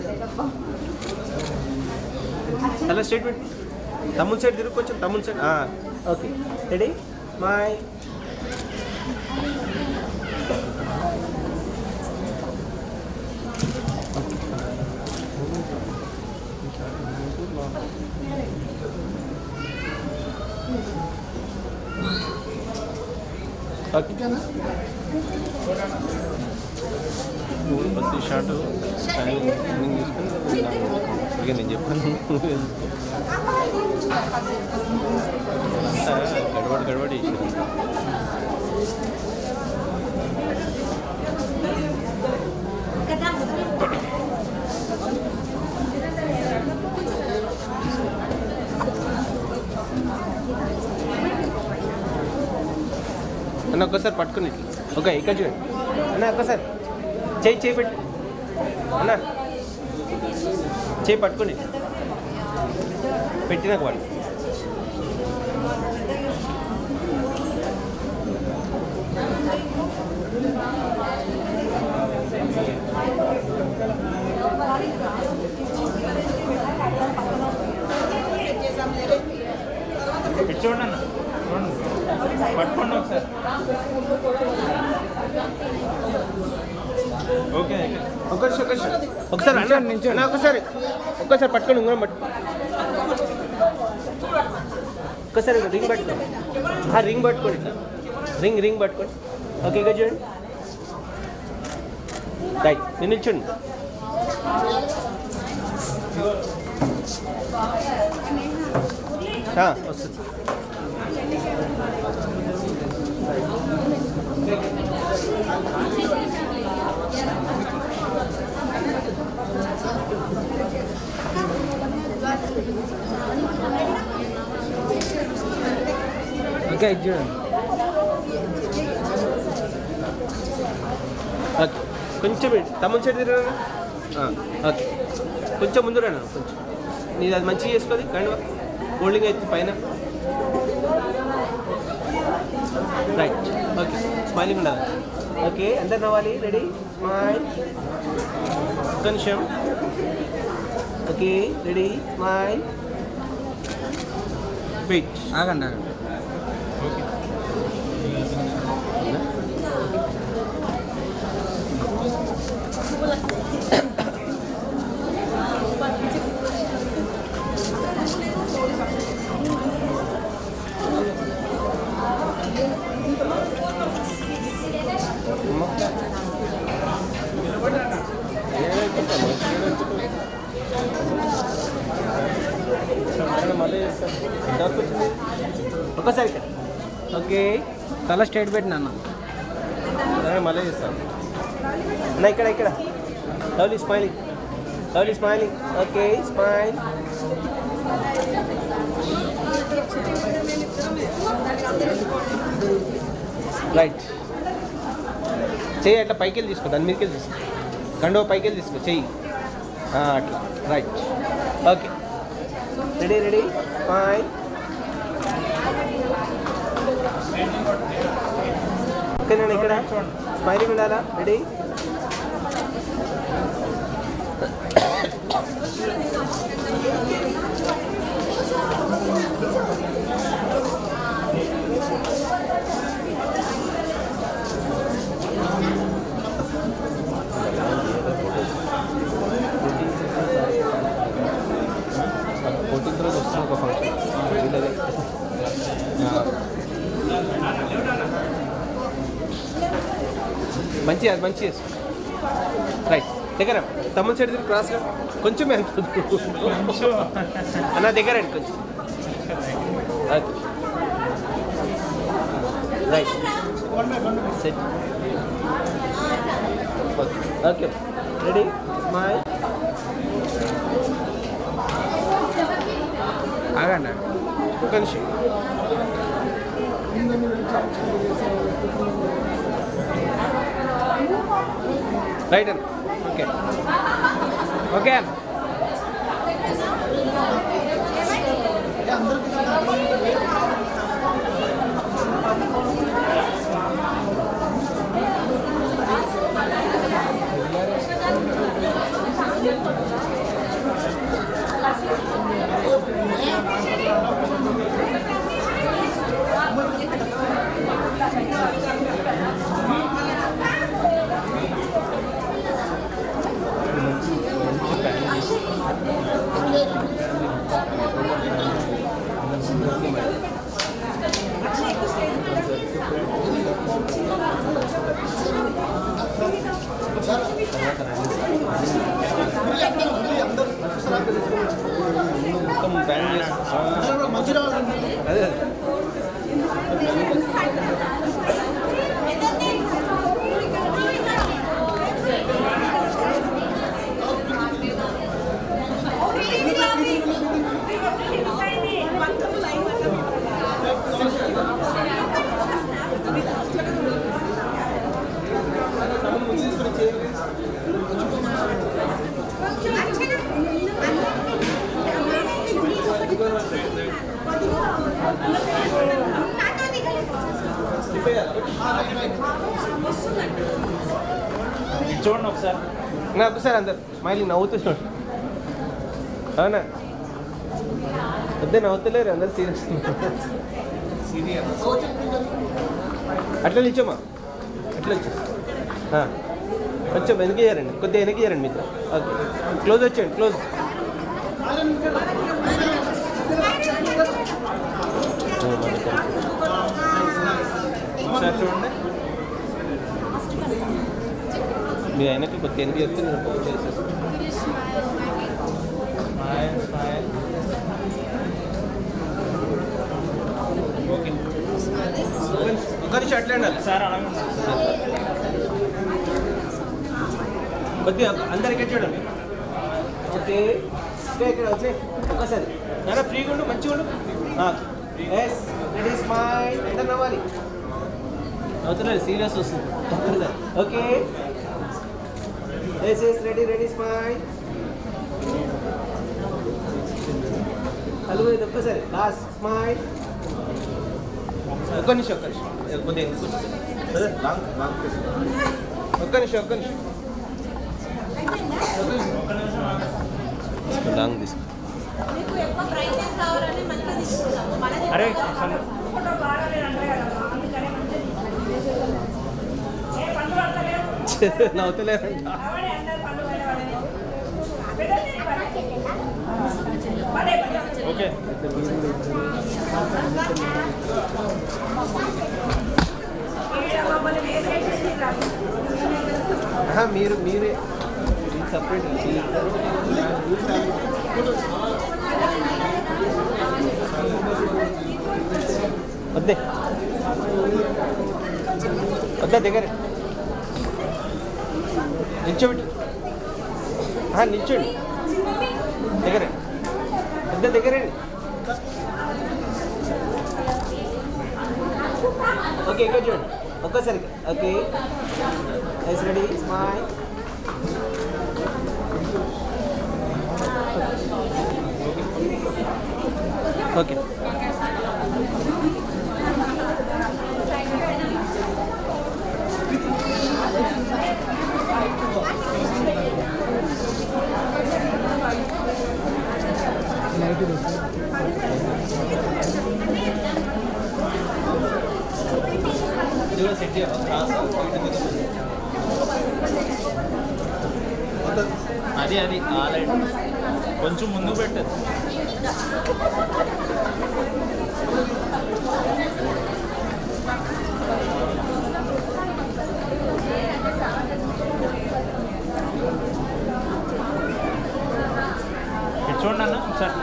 అలా స్టేట్మెంట్ తమ్ముని సైడ్ తిరుగు కొంచెం తమ్ముని side okay ready smile okay ప్రతి షాట్ తీసుకుని ఓకే నేను చెప్పాను అంతా గడబడి గడబడి చేసారు అన్న ఒక్కసారి పట్టుకుని ఇట్లా. ఓకే ఇక్కడ చూడండి అన్న ఒక్కసారి చేయి చేయి పెట్టి అన్న చేయి పట్టుకుని పెట్టినాక వాడు చూడండి అన్న చూడండి పట్టుకోండి ఒకసారి ఓకే ఒక నిమిషం, ఒక నిమిషం. ఒకసారి అన్న నించోండి, నించోండి. అన్న, ఒకసారి ఒక్కసారి పట్టుకొని ఉంగరం పట్టు ఒక్కసారి రింగ్ పట్టుకోండి ఆ రింగ్ పట్టుకోండి ఇట్లా రింగ్ రింగ్ పట్టుకోండి ఓకే ఇక చూడండి రైట్ నేను నిల్చోండి ఆ, వస్తుంది ఓకే ఇది చూడండి ఓకే కొంచెం ఇటు. తమ్ముడు సైడ్ తిరగనా ఆ, ఓకే కొంచెం ముందు రానా కొంచెం నీది అది మంచిగా చేసుకోది కండువా హోల్డింగ్ అయితే పైన రైట్ ఓకే స్మైలింగ్ ఉండాలి ఓకే అందరు నవ్వాలి రెడీ స్మైల్ ఒక్క నిమిషం ఓకే రెడీ స్మైల్ వెయిట్ ఆగండి ఆగండి మళ్ళీ చేస్తాను ఎంతవరకు వచ్చింది ఒక్కసారి ఇక్కడ. ఓకే తల స్ట్రైట్ పెట్టిన అన్న సరే, మళ్ళీ చేస్తాను అన్న ఇక్కడ ఇక్కడ lovely smiling lovely smiling okay smile right చెయ్యి అట్లా పైకి వెళ్ళి తీసుకో దాని మీదకి వెళ్ళి తీసుకో కండో పైకి వెళ్ళి తీసుకో చెయ్యి ఆ, అట్లా right okay ready ready smile ఓకేనా ఇక్కడ స్మైలింగ్ ఉండాలా రెడీ ఫోర్టీన్త్ రోజు వస్తుంది ఒక ఫంక్షన్ వీళ్ళదే మంచి అది మంచి చేసుకో రైట్ దగ్గర తమ్ముడు సైడ్ తిరిగి క్రాస్గా కొంచెం అన్న దగ్గర అండి కొంచెం okay right set okay okay ready మై ఆగండి ఆగండి. ఒక నిమిషం రైట్ అన్న ఓకే ఓకే అన్న మొత్తం బ్యాన్ చేసి అదే అదే చూడండి ఒకసారి నా ఒకసారి అందరు స్మైలింగ్ నవ్వుతూ చూడండి అవునా వద్దే నవ్వుతలేరు అందరు సీరియస్ అట్లా నిల్చోమా అట్లా వచ్చి కొంచెం వెనక్కి చేయారండి కొద్దిగా వెనక్కి చేయారండి మీతో ఓకే క్లోజ్ వచ్చేయండి క్లోజ్ ఒకసారి చూడండి మీ ఆయనకి కొద్దిగా వెనక్కి చెప్తే నేను ఫోన్ చేసేస్తాను స్మైల్ స్మైల్ ఓకే ఒక నిమిషం అట్లా ఉండాలి సార్ అలాగే ఉండండి కొద్దిగా అందరికీ చూడండి ఓకే ఓకే ఇక్కడ వచ్చే ఒకసారి నాన్న ఫ్రీగా ఉండు మంచిగా ఉండు ఎస్ ఇట్ ఈస్ మై ఎంత నవ్వాలి అవుతున్నారు సీరియస్ వస్తుంది okay yes yes ready ready smile hello ఇది ఒక్కసారి లాస్ట్ స్మైల్ ఒక్క నిమిషం ఒక్క నిమిషం కొద్దిగా ఎందుకు బ్రదర్ లాంగ్ లాంగ్ ఒక్క నిమిషం ఒక్క నిమిషం లాంగ్ తీసుకో మీకు ఎక్కువ ప్రైజెస్ కావాలని మంచిగా తీసుకుంటాము మనది అరే ఫోటో బాగాలేదంటే కదా అందుకనే మంచిగా నవ్వుతలేరంట ఆవిడే అందరు పండు పడే ఓకే ఆహా, మీరు మీరే సపరేట్ వద్దే వద్దా దగ్గర నిల్చోబెట్టు ఆహా, నిల్చోండి దగ్గర వద్ద దగ్గరండి ఓకే ఇక్కడ చూడండి ఒక్కసారి okay yes ready smile okay ఇది కూడా సెట్ చేయాలి క్రాస్ అది అది ఆ లైట్ కొంచెం ముందు పెట్టదు ఇటు చూడండి అన్న ఒకసారి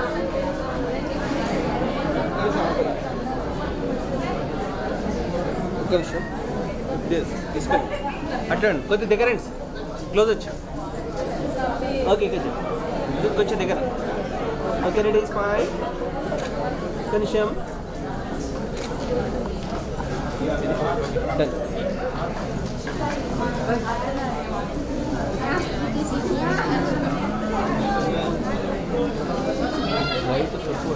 ఒక్క నిమిషం This, తీసుకోండి అట్టండి కొద్ది దగ్గర రండి క్లోజ్ వచ్చా ఓకే కొంచెం ఇది కొంచెం దగ్గర ఓకే రెడీ స్మైల్ ఒక్క నిమిషం Done. వైట్ తక్కువ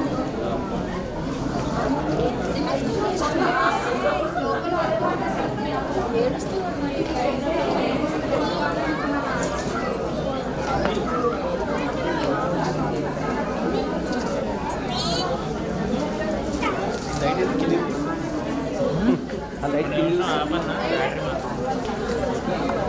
లైట్ ఏది కింద ఆ లైట్ కింద ఆపన్నా బ్యాటరీ మాత్రం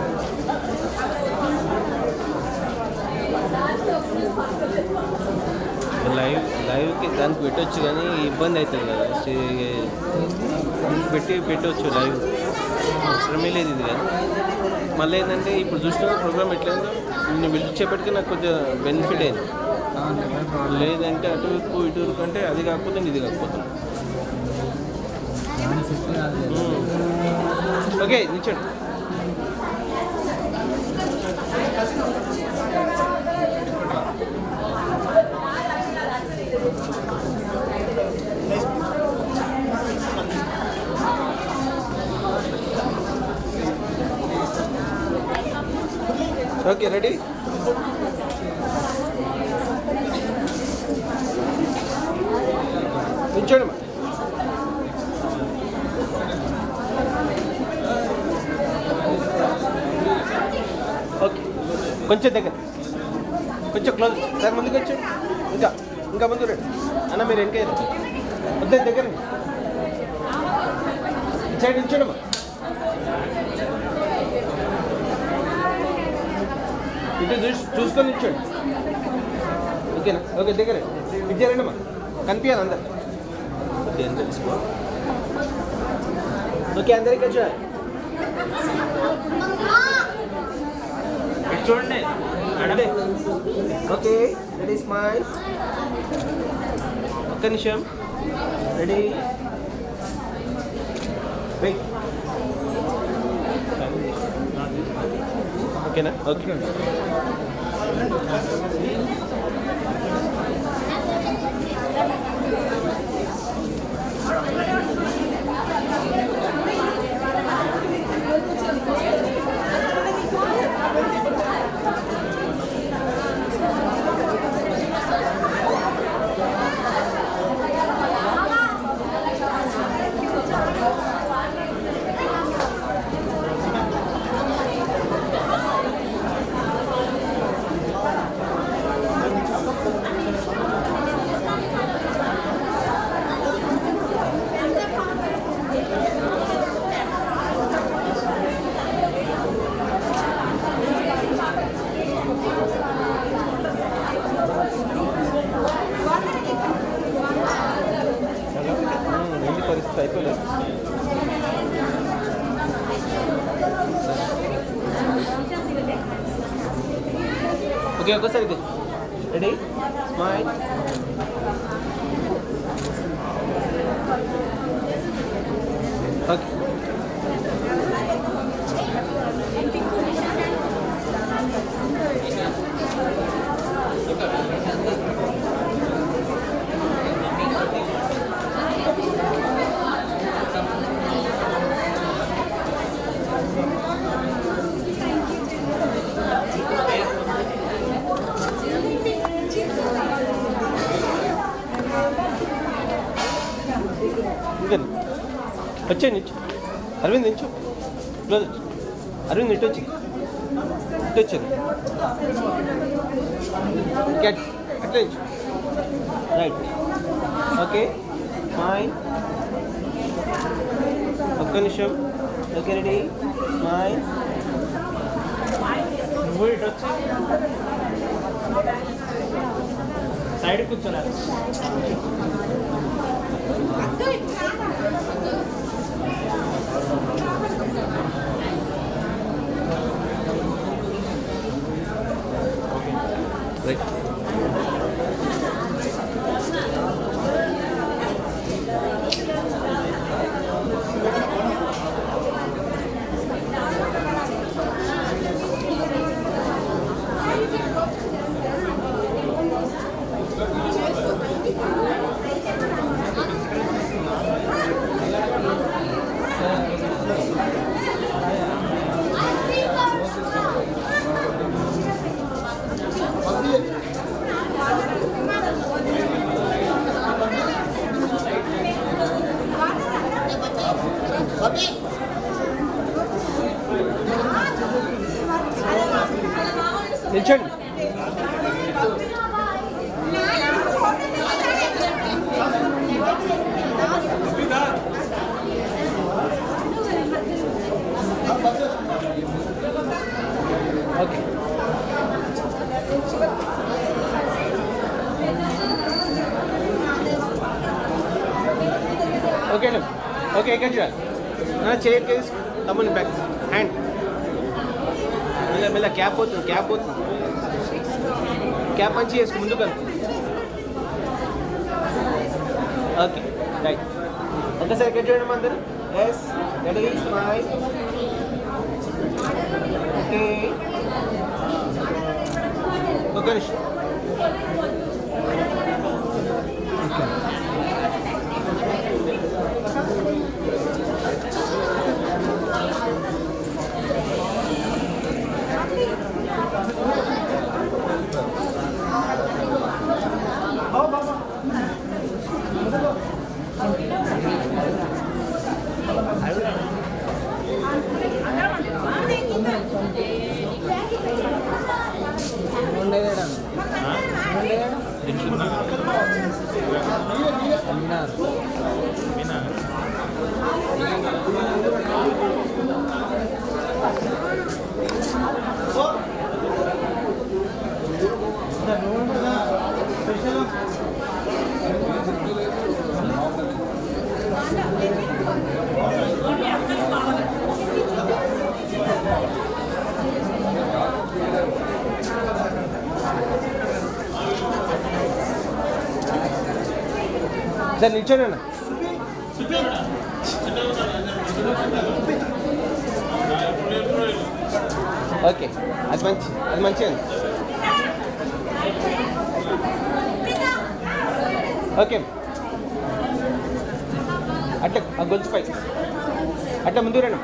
లైవ్ లైవ్కి దానికి పెట్టొచ్చు కానీ ఇబ్బంది అవుతుంది కదా చే- పెట్టి పెట్టవచ్చు లైవ్ అవసరమే లేదు ఇది కానీ మళ్ళీ ఏంటంటే ఇప్పుడు చూసిన ప్రోగ్రామ్ ఎట్లయిందో నిన్ను పిలిచేపటికి నాకు కొంచెం బెనిఫిట్ అయింది లేదంటే అటు ఇటు ఇటు ఇరుకు అంటే అది కాకపోతే ఇది కాకపోతే ఓకే నిల్చోండి ఓకే రెడీ నిల్చోండి మా ఓకే కొంచెం దగ్గర కొంచెం క్లోజ్ సార్ ముందుకు వచ్చి ఇంకా ఇంకా ముందు రండి అన్న మీరు వెనక వద్ద దగ్గర రండి. ఇటు సైడ్ నిల్చోడమ్మా ఇటు చూసి చూసుకొని నిల్చోండి ఓకేనా ఓకే దగ్గర ఇటు చేరండి అమ్మా కనిపించాలి అందరు ఓకే ఎంత తీసుకో ఓకే అందరికి వచ్చా ఇటు చూడండి అడే ఓకే రెడీ స్మైల్ ఒక్క నిమిషం రెడీ వెయిట్ ఓకేనా ఓకే ఏంటి పరిస్థితి అయిపోలేదు ఓకే ఒక్కసారి ఇది రెడీ స్మైల్ ఓకే ఇంకా వచ్చే నిచ్చు అరవింద్ నిచ్చు క్లోజ్ వచ్చి. అరవింద్ ఇటు వచ్చి ఇటు వచ్చాను క్యాట్ అట్లా నిచ్చు రైట్ ఓకే స్మైల్ ఒక్క నిమిషం ఓకే రెడీ స్మైల్ నువ్వు ఇటు వచ్చి సైడ్ కూర్చోలేదు రైట్ నిల్చోండి ఓకే ఓకే ఓకే ఎక్కడ చూడాలి చైర్ కేసు తమ్ముని బ్యాక్ హ్యాండ్ మెల్ల మెల్ల క్యాప్ పోతుంది క్యాప్ పోతుంది క్యాప్ మంచి చేసుకో ముందుకు వెళ్ళు. ఓకే రైట్ ఒకసారి ఇక్కడ చూడండి అందరు ఎస్ రెడీ స్మైల్ ఓకే ఒక నిమిషం ఉండేదేడా అల్మినార్ సార్ నిల్చోండి అన్న ఓకే అది మంచి అది మంచిగా ఓకే అట్ట ఆ గొలుసు పై అట్ట ముందు రండి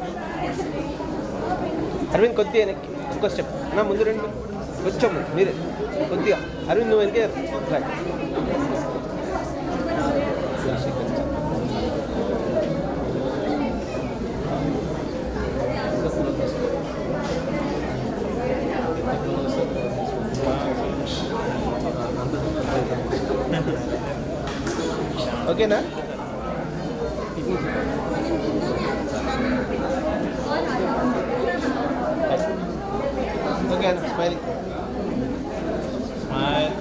అరవింద్ కొద్దిగా వెనక్కి ఇంకో స్టెప్ నా ముందు రండి కొంచెం ముందు, మీరే కొద్దిగా అరవింద్ నువ్వు వెనకే రైట్ ఓకేనా ఓకే అన్న smiling smile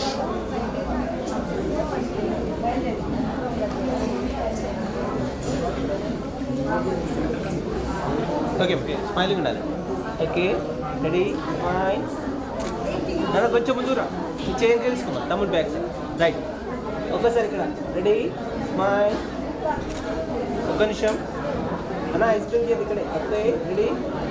okay okay smiling ఉండాలి ఓకే రెడీ స్మైల్ నన్ను కొంచెం ముందు రా ఈ చేంజ్ తెలుసుకుందాం తమ్ముడు బ్యాక్ సైడ్ రైట్ ఒక్కసారి ఇక్కడ రెడీ స్మైల్ ఒక్క నిమిషం అన్న ఐస్ క్రీమ్ చేయాలి ఇక్కడే ఓకే రెడీ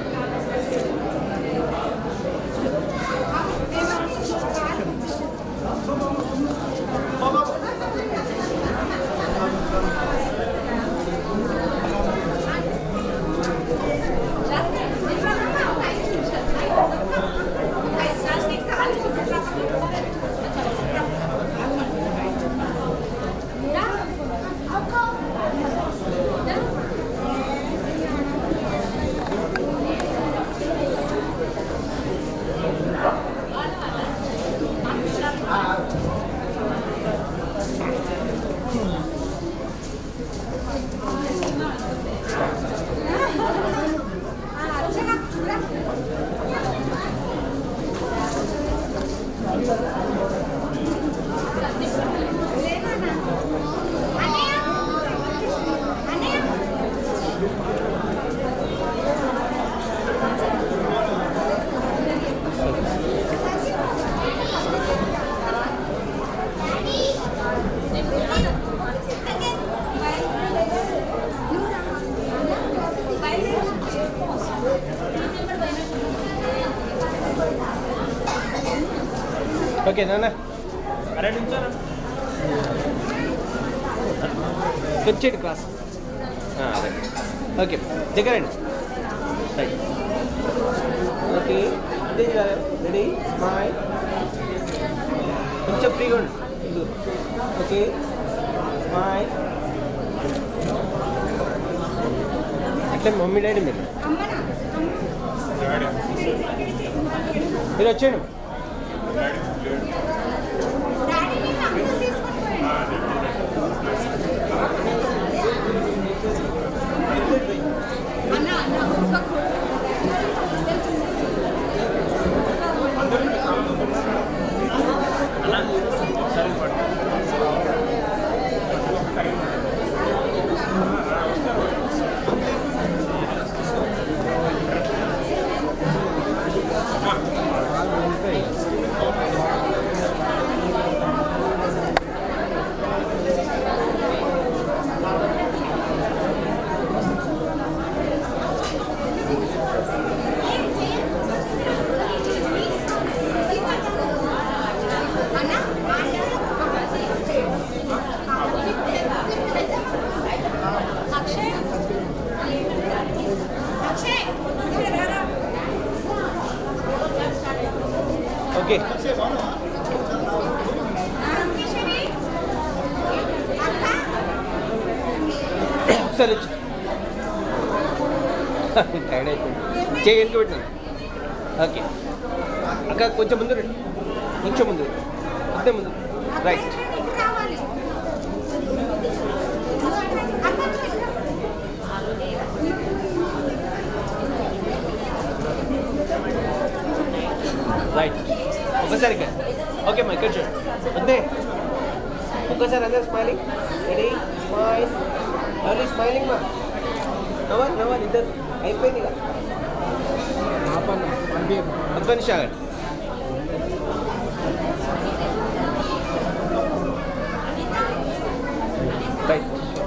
ఓకే నాన్న అరే నించోరా వచ్చేది క్లాస్ అదే ఓకే దగ్గరండి రైట్ ఓకే అదే రెడీ స్మైల్ కొంచెం ఫ్రీగా ఉండి ముందు. ఓకే స్మైల్ అట్లా మమ్మీ డాడీ మీరు మీరు వచ్చేయండి ఓకే ఒకసారి వచ్చి టైర్డ్ అయిపోయింది చేయి వెనుక పెట్టినాను ఓకే అక్క కొంచెం ముందు రండి కొంచెం ముందు అంతే ముందు రైట్ రైట్ ఒకసారి ఇక్కడ ఓకే మా ఇక్కడ చూడు వద్దే ఒక్కసారి అందరు స్మైలింగ్ రెడీ స్మైల్ ఎవరి స్మైలింగ్ మా నవ్వాలి నవ్వాలి ఇద్దరు అయిపోయింది ఇక ఒక్క నిమిషం ఆగండి రైట్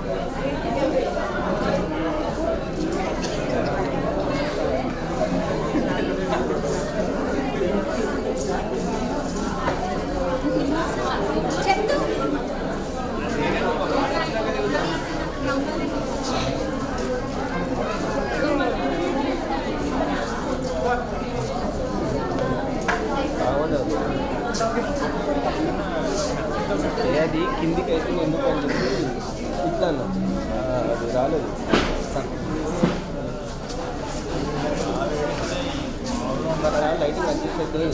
బాగుండదు ఏ అది కిందికి అయితే ఎందుకు అని చెప్పి ఇట్లా అన్నా ఆ, అది రాలేదు మన లైటింగ్ అడ్జస్ట్ అయితే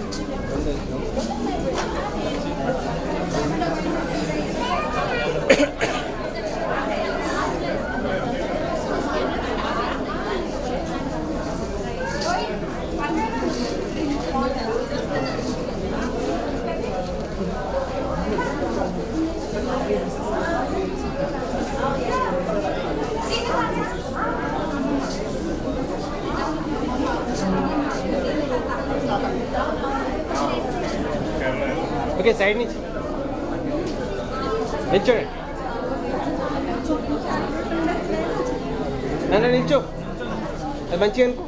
ఓకే సైడ్ నుంచి నిల్చోండి నన్ను నిల్చో అది మంచిగా అనుకో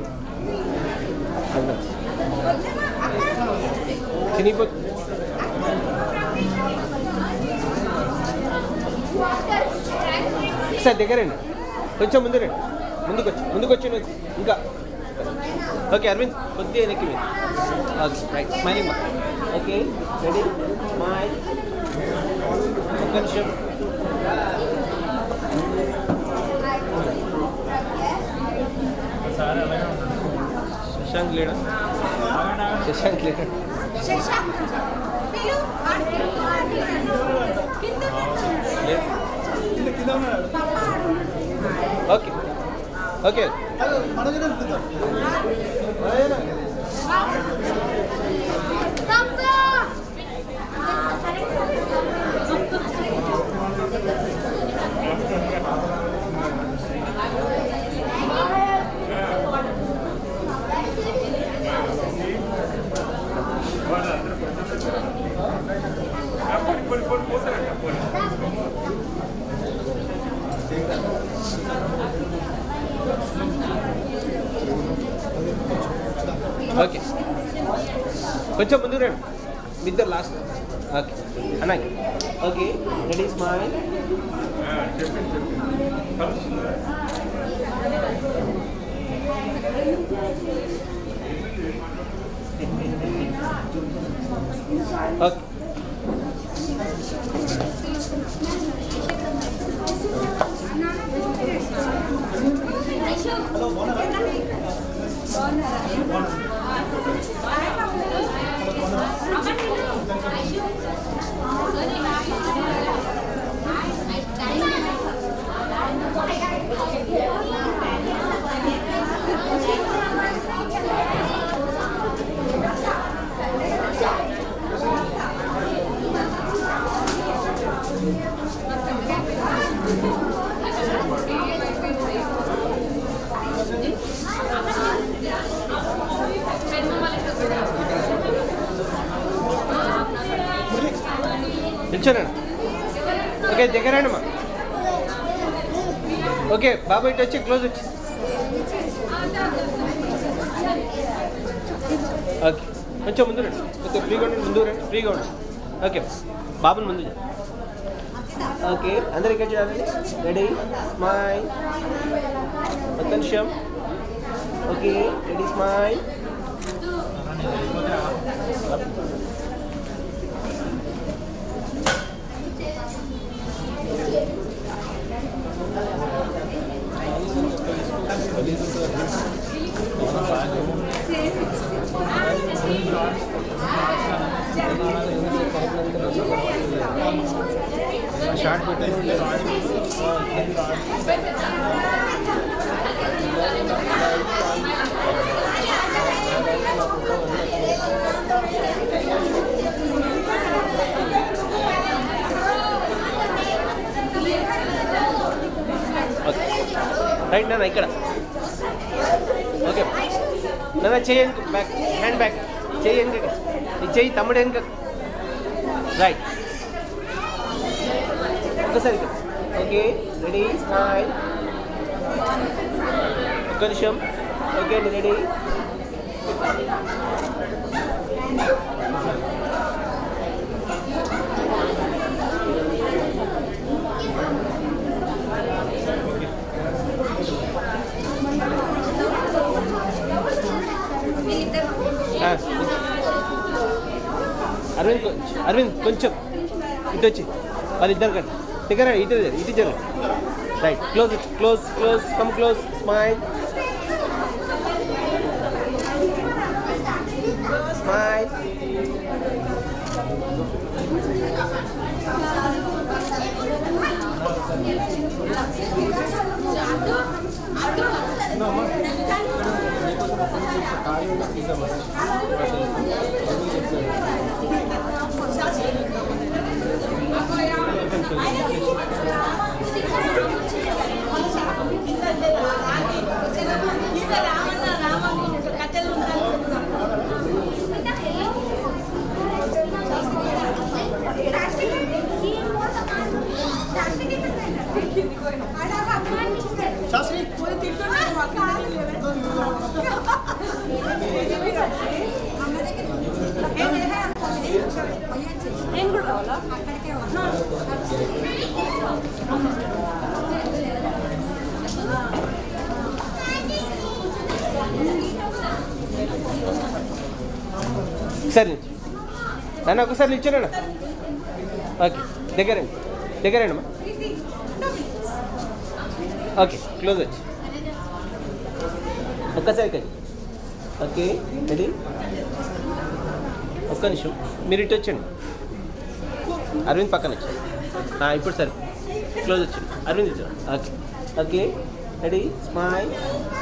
అది మంచి. చినిగిపోతుంది ఒకసారి దగ్గరండి కొంచెం ముందు రండి ముందుకు వచ్చి ముందుకు వచ్చి నువ్వు. ఇంకా ఓకే అరవింద్ కొద్దిగా వెనక్కి మీరు okay right smiling okay ready smile ఒక్క నిమిషం శశాంక్ లేడా శశాంక్ లేడా లేదు ఓకే ఓకే ఓకే కొంచెం ముందు రండి మీ ఇద్దరు లాస్ట్ ఓకే అన్నా ఓకే రెడీ స్మైల్ ఓకే నిల్చోనండి ఓకే దగ్గరండి మా ఓకే బాబు ఇటు వచ్చి క్లోజ్ వచ్చి ఓకే కొంచెం ముందు రండి ఓకే ఫ్రీగా ఉండండి ముందు రండి ఫ్రీగా ఉండండి ఓకే బాబుని ముందు చేయండి. ఓకే అందరు ఇక్కడ చూడాలి రెడీ స్మైల్ ఒక నిమిషం ఓకే రెడీ స్మైల్ షార్ట్ పెట్టుకోండి ఓకే రైట్ నాన్న ఇక్కడ ఓకే నాన్న చెయ్యి వెనుక బ్యాక్ హ్యాండ్ బ్యాక్ చెయ్యి వెనుక ఈ చెయ్యి తమ్ముడు వెనుక రైట్ ఒకసారి ఇక్కడ ఓకే రెడీ స్మైల్ ఒక్క నిమిషం ఓకే అండి రెడీ ఆ, అరవింద్ కొంచెం అరవింద్ కొంచెం ఇటు వచ్చి వాళ్ళిద్దరు కండి దగ్గర ఇటు ఇటు జరు right close close close come close smile smile నేను కూడా రావాలా అక్కడికే ఉన్నా సరే నాన్న ఒకసారి నిల్చోనా ఓకే దగ్గరండి దగ్గరండి అమ్మా ఓకే క్లోజ్ వచ్చి ఒక్కసారి కండి ఓకే రెడీ ఒక్క నిమిషం మీరు ఇటు వచ్చండి అరవింద్ పక్కన వచ్చి ఇప్పుడు సరే క్లోజ్ వచ్చండి అరవింద్ ఇచ్చాడు ఓకే ఓకే రెడీ స్మైల్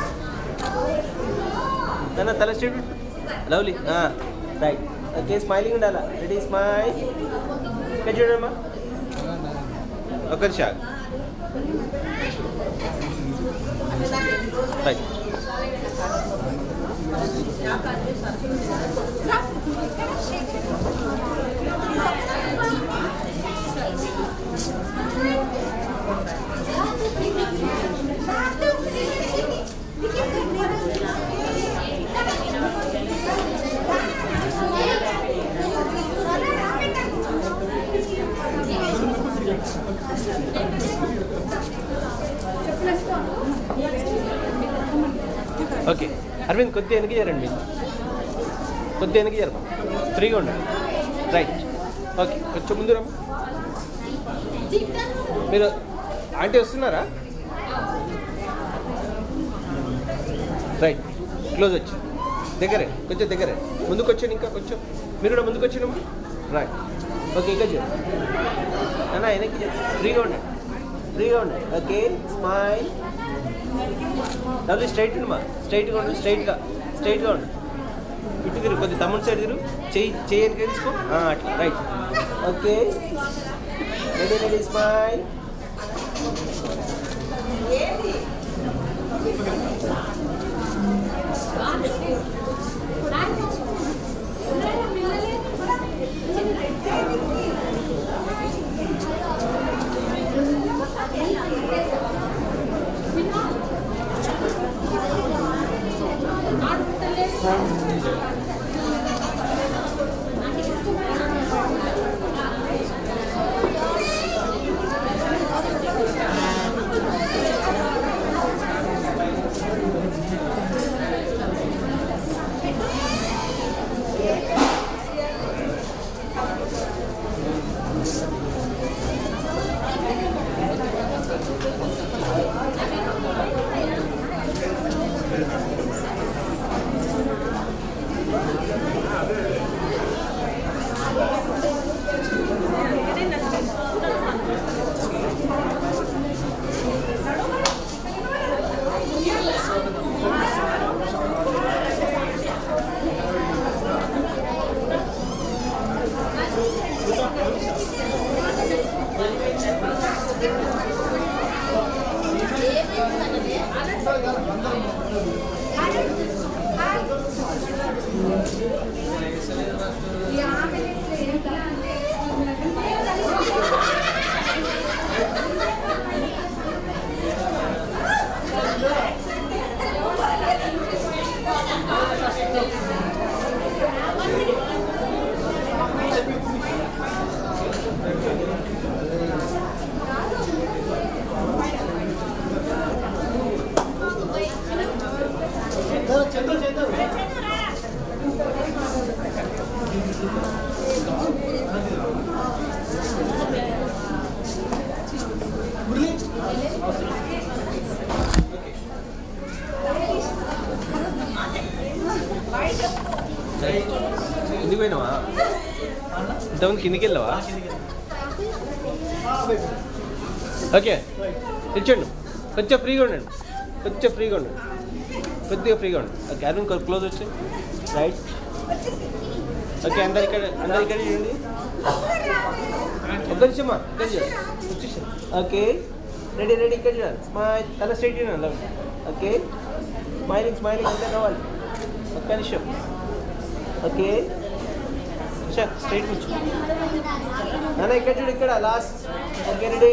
నాన్న తల straight lovely right okay smiling ఉండాలా రెడీ స్మైల్ ఇక్కడ చూడమ్మా ఒక్క నిమిషం రైట్ ఓకే అరవింద్ కొద్దిగా వెనక్కి చేరండి మీరు కొద్దిగా వెనక్కి జరప ఫ్రీగా ఉండండి రైట్ ఓకే కొంచెం ముందు రమ్మ మీరు ఆంటీ వస్తున్నారా రైట్ క్లోజ్ వచ్చి దగ్గరే కొంచెం దగ్గరే ముందుకు వచ్చాను ఇంకా కొంచెం మీరు కూడా ముందుకు వచ్చినమ్మా రైట్ ఓకే ఇంకా చేయండి అన్న వెనక్కి చేయండి ఫ్రీగా ఉండండి ఫ్రీగా ఉండండి ఓకే స్మైల్ లవ్లీ స్ట్రైట్ ఉండమా స్ట్రైట్గా ఉండు స్ట్రైట్గా స్ట్రైట్గా ఉండు ఇటు తిరుగు కొద్ది తమ్ముడు సైడ్ తిరుగు చెయ్యి చెయ్యి వెనక తీసుకో ఆ, అట్లా right okay ready ready smile ఎందుకు పోయినావా ఇంతకుముందు కిందికి వెళ్ళావా ఓకే తెచ్చండి కొంచెం ఫ్రీగా ఉండండి కొంచెం ఫ్రీగా ఉండండి కొద్దిగా ఫ్రీగా ఉండండి ఓకే అరుణ్ క్లోజ్ వచ్చి రైట్ ఓకే అందరు ఇక్కడ అందరు ఇక్కడ చూడండి ఒక్క నిమిషమా ఇక్కడ చూడండి వచ్చేసి ఓకే రెడీ రెడీ ఇక్కడ చూడండి స్మైల్ తల స్ట్రైట్ చూడండి ఓకే స్మైలింగ్ స్మైలింగ్ అంతే కావాలి ఒక్క నిమిషం ఓకే సార్ స్ట్రైట్ కూర్చో నాన్న ఇక్కడ చూడు ఇక్కడ లాస్ట్ ఓకే రెడీ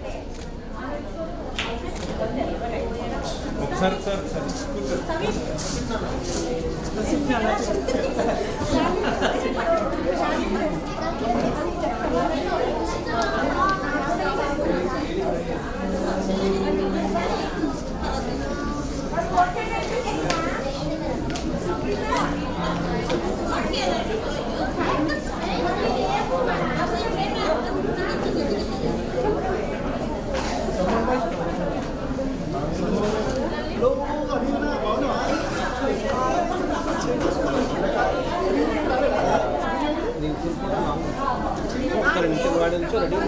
ఒకసారి సార్ సార్ ఒక్క రెండు నిమిషాలు వాడి నుంచో రెడీ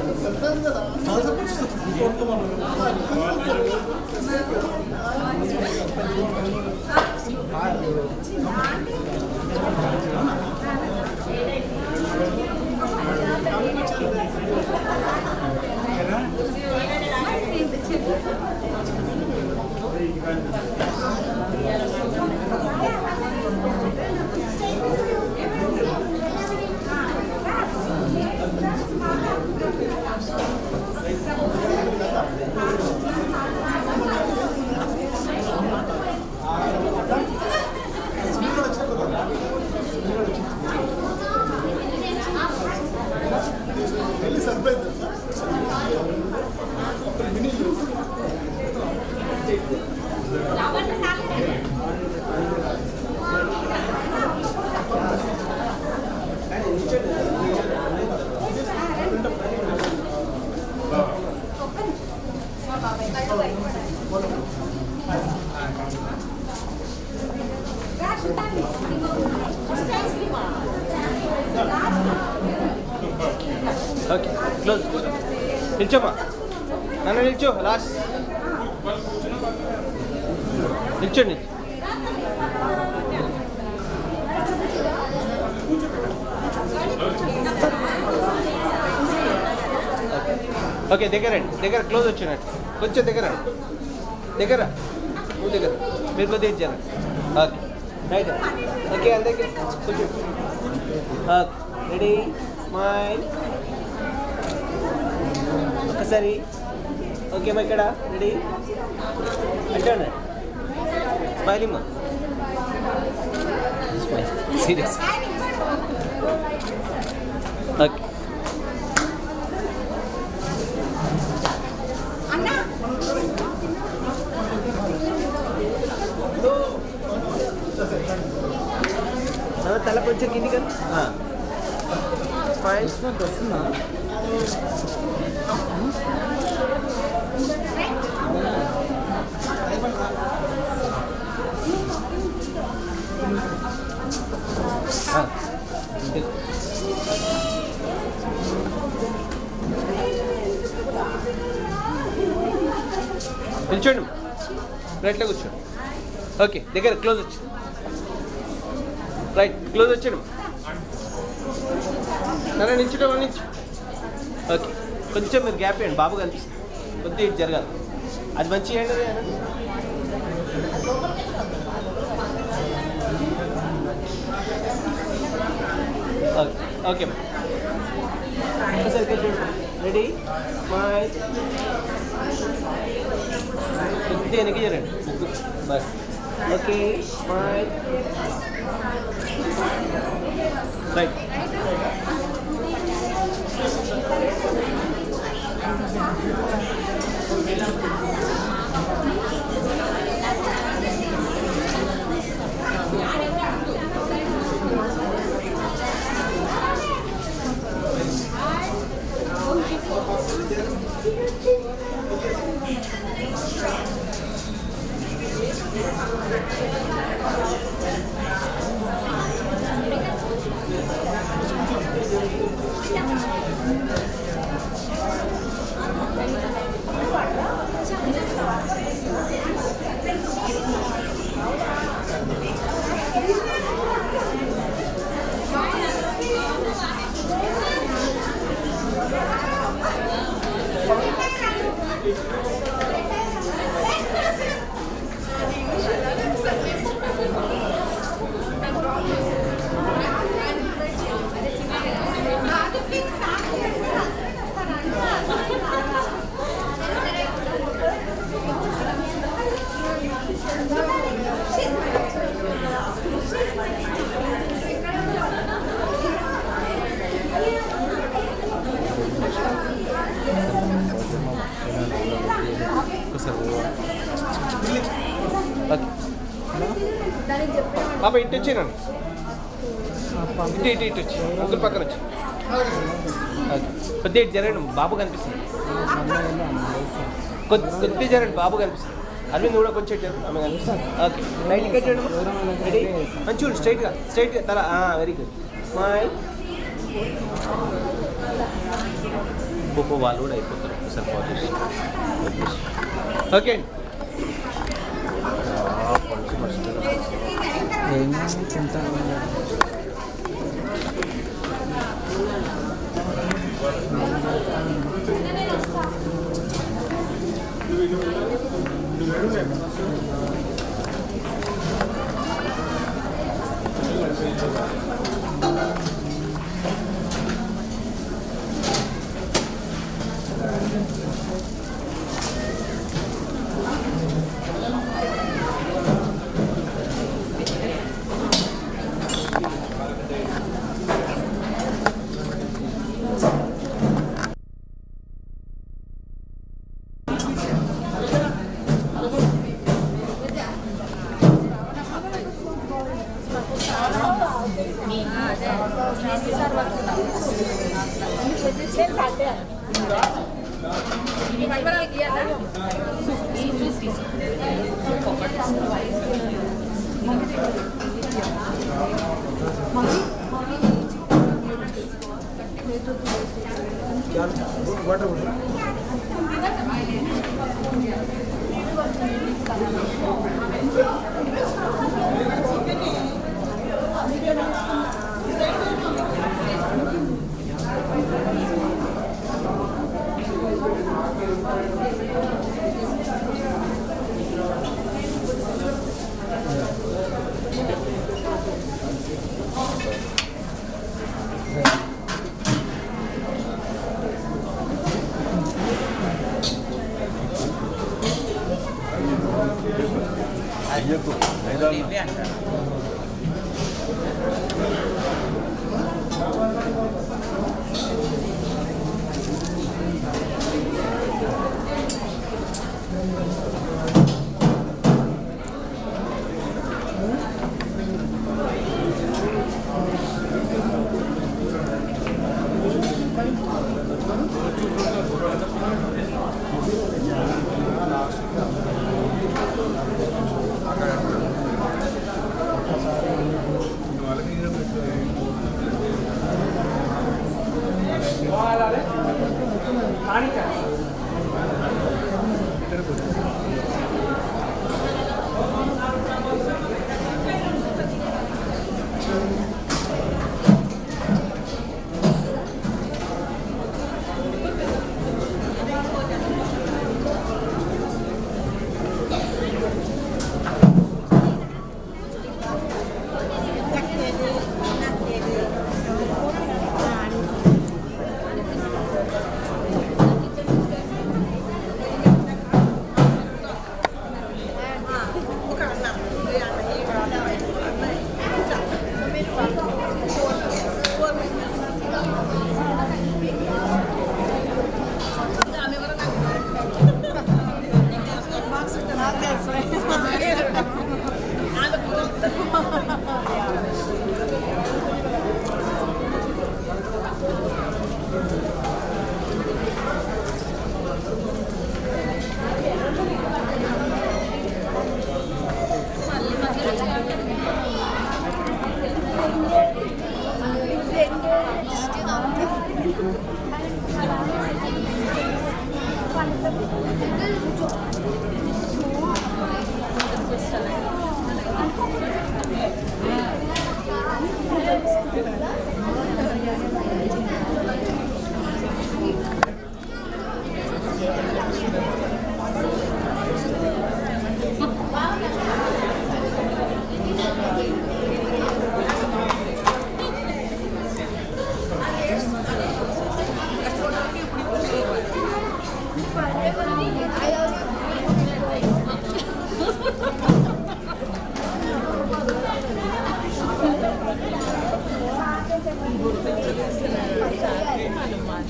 ఓకే క్లోజ్ నిల్చోమ్మా నన్ను నిల్చో లాస్ట్ నిల్చోండి ఓకే దగ్గర రండి దగ్గర క్లోజ్ వచ్చినట్టు కొంచెం దగ్గర రండి. దగ్గర నువ్వు దగ్గర మీరు కొద్దిగా ఇచ్చాను ఓకే రైట్ ఓకే అందరికి కొంచెం ఓకే రెడీ స్మైల్ ఒకసారి ఓకే మా ఇక్కడ రెడీ అంటే స్మైలింగ్ మా స్మైల్ సీరియస్ ఓకే అన్న తల కొంచెం కింది కదా స్మైల్ వస్తుందా నిల్చోండి రైట్లో కూర్చోండి ఓకే దగ్గర క్లోజ్ వచ్చి రైట్ క్లోజ్ వచ్చాడు నన్ను నిల్చుంటాం నిల్చు ఓకే కొంచెం మీరు గ్యాప్ ఇవ్వండి బాబు కనిపిస్తుంది కొద్దిగా ఇటు జరగాలి అది మంచి చేయండి అది అనండి. ఓకే ఓకే ఒకసారి ఇక్కడ చూడండి రెడీ బాయ్ కొద్దిగా వెనక్కి జరండి ముగ్గురు బస్ ఓకే బాయ్ రైట్ పాప ఇటు వచ్చినాను ఇటు ఇటు ఇటు వచ్చి ముగ్గురు పక్కన వచ్చి ఓకే. కొద్దిగా ఇటు జరగండి బాబు కనిపిస్తుంది కొద్ది కొద్దిగా జరగండి బాబు కనిపిస్తుంది అరవింద్ కూడా కొంచెం ఇటు జరగండి ఆమె కనిపిస్తుంది ఓకే రైట్ ఇక్కడ చూడండి రెడీ మంచి చూడు స్ట్రైట్గా స్ట్రైట్గా తల వెరీ గుడ్ స్మైల్ పోపో వాళ్ళు కూడా అయిపోతారు ఒకసారి పాజిటివ్ ఓకే అండి ఏమో తింటా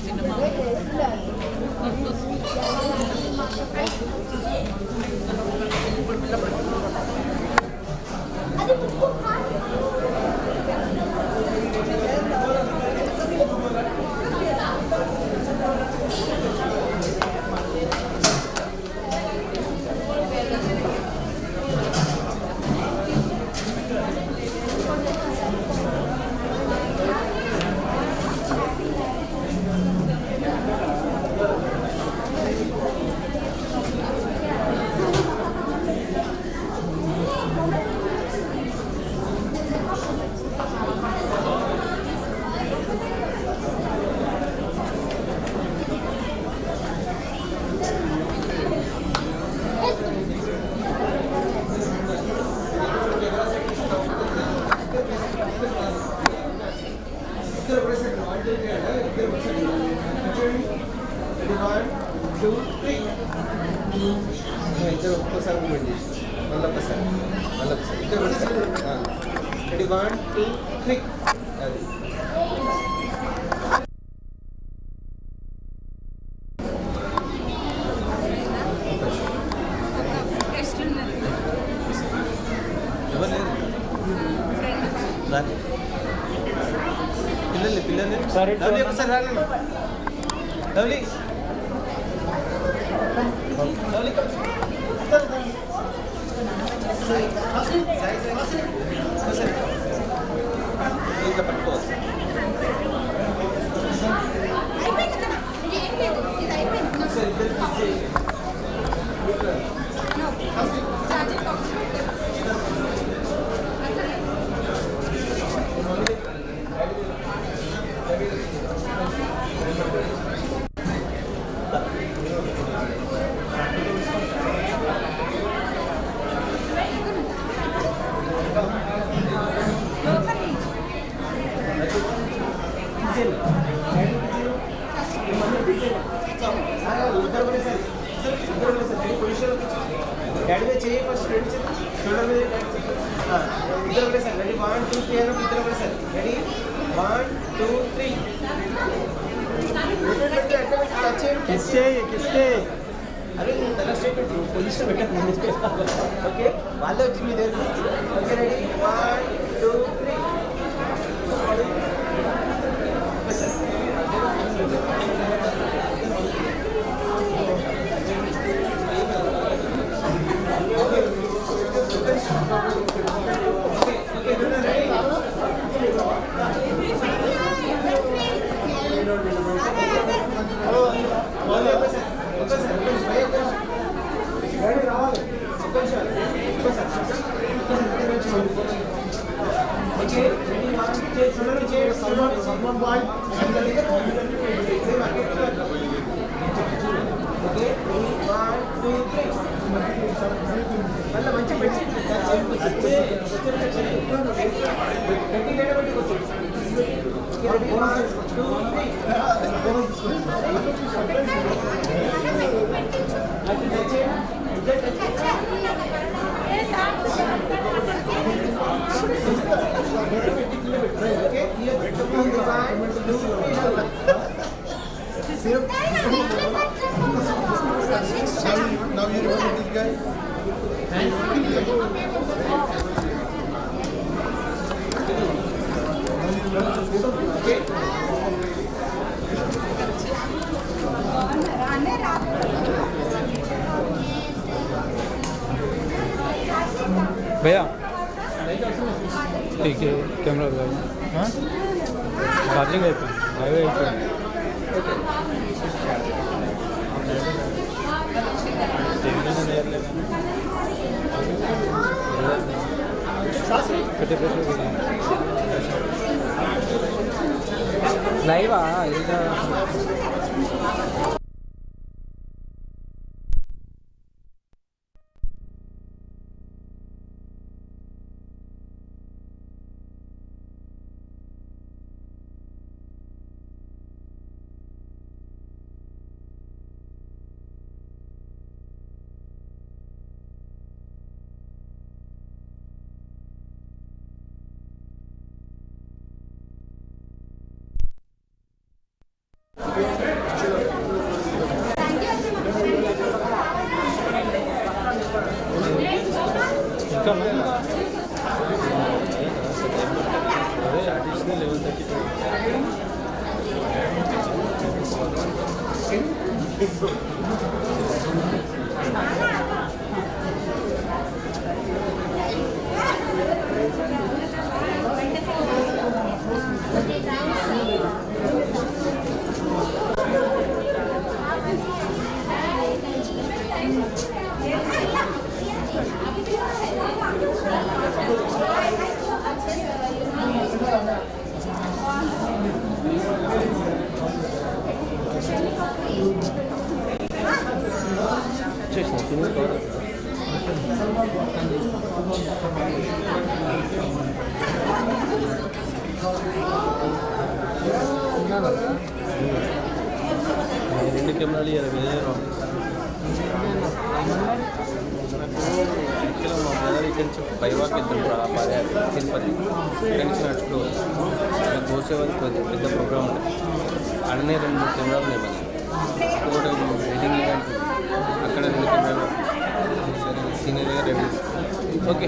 ఇద్దరు ఒక్కసారి మూమెంట్ చేసి మళ్ళీ ఒక్కసారి మళ్ళీ ఒకసారి ఇద్దరు ఒకసారి రెడీ వన్ టూ త్రీ అది ఎవరు లేరు రాని. పిల్లలు పిల్లలు సరే, లవ్లీ ఒకసారి రాను లవ్లీ లవ్లీ సాయి సాయి సాయి ఒకసారి ఇంకా పట్టుకోవచ్చు ఒకసారి ఇద్దరు kiss చేయి. ఇద్దరు కూడా సరే ఇద్దరు కూడా సరే పొజిషన్ డాడీ మీద చేయి ఫస్ట్ రెడీ షోల్డర్ మీద ఆ, ఇద్దరు కూడా సరే రెడీ వన్ టూ త్రీ అని ఇద్దరు కూడా సరే ready one two three kiss చేయి కిస్ చేయి అరే నేను తల స్ట్రైట్ పెట్టు పొజిషన్ పెట్టాను ఓకే వాళ్ళే వచ్చి మీ దగ్గర okay ready one two three sir మళ్ళీ మంచి పెట్టి Now you remember this guy? भैया ठीक है कैमरा लगाइए चार्जिंग అయిపోయింది హైవే అయిపోయింది లైవా ఇది Ready? ఇంకా అదే అడిషనల్ లెవెల్ థర్టీ చేసిన తిని రెండు కెమెరాలు ఇవ్వాలి వేరే యాక్చువల్గా మా బ్రదర్ ఇక్కడి నుంచి పైవాక్ వెళ్తుంటారు పాదయాత్ర తిరుపతి ఇక్కడి నుంచి నడుచుకోవచ్చు అక్కడ గోసేవది కొంచెం పెద్ద ప్రోగ్రామ్ ఉంటుంది అడనే రెండు మూడు కెమెరాలు ఉన్నాయి మనకి ఒకటి వెడ్డింగ్ ఈవెంట్ ఉంది. అక్కడ రెండు కెమెరాలు సరే సీనియర్ దగ్గర రెడీ ఓకే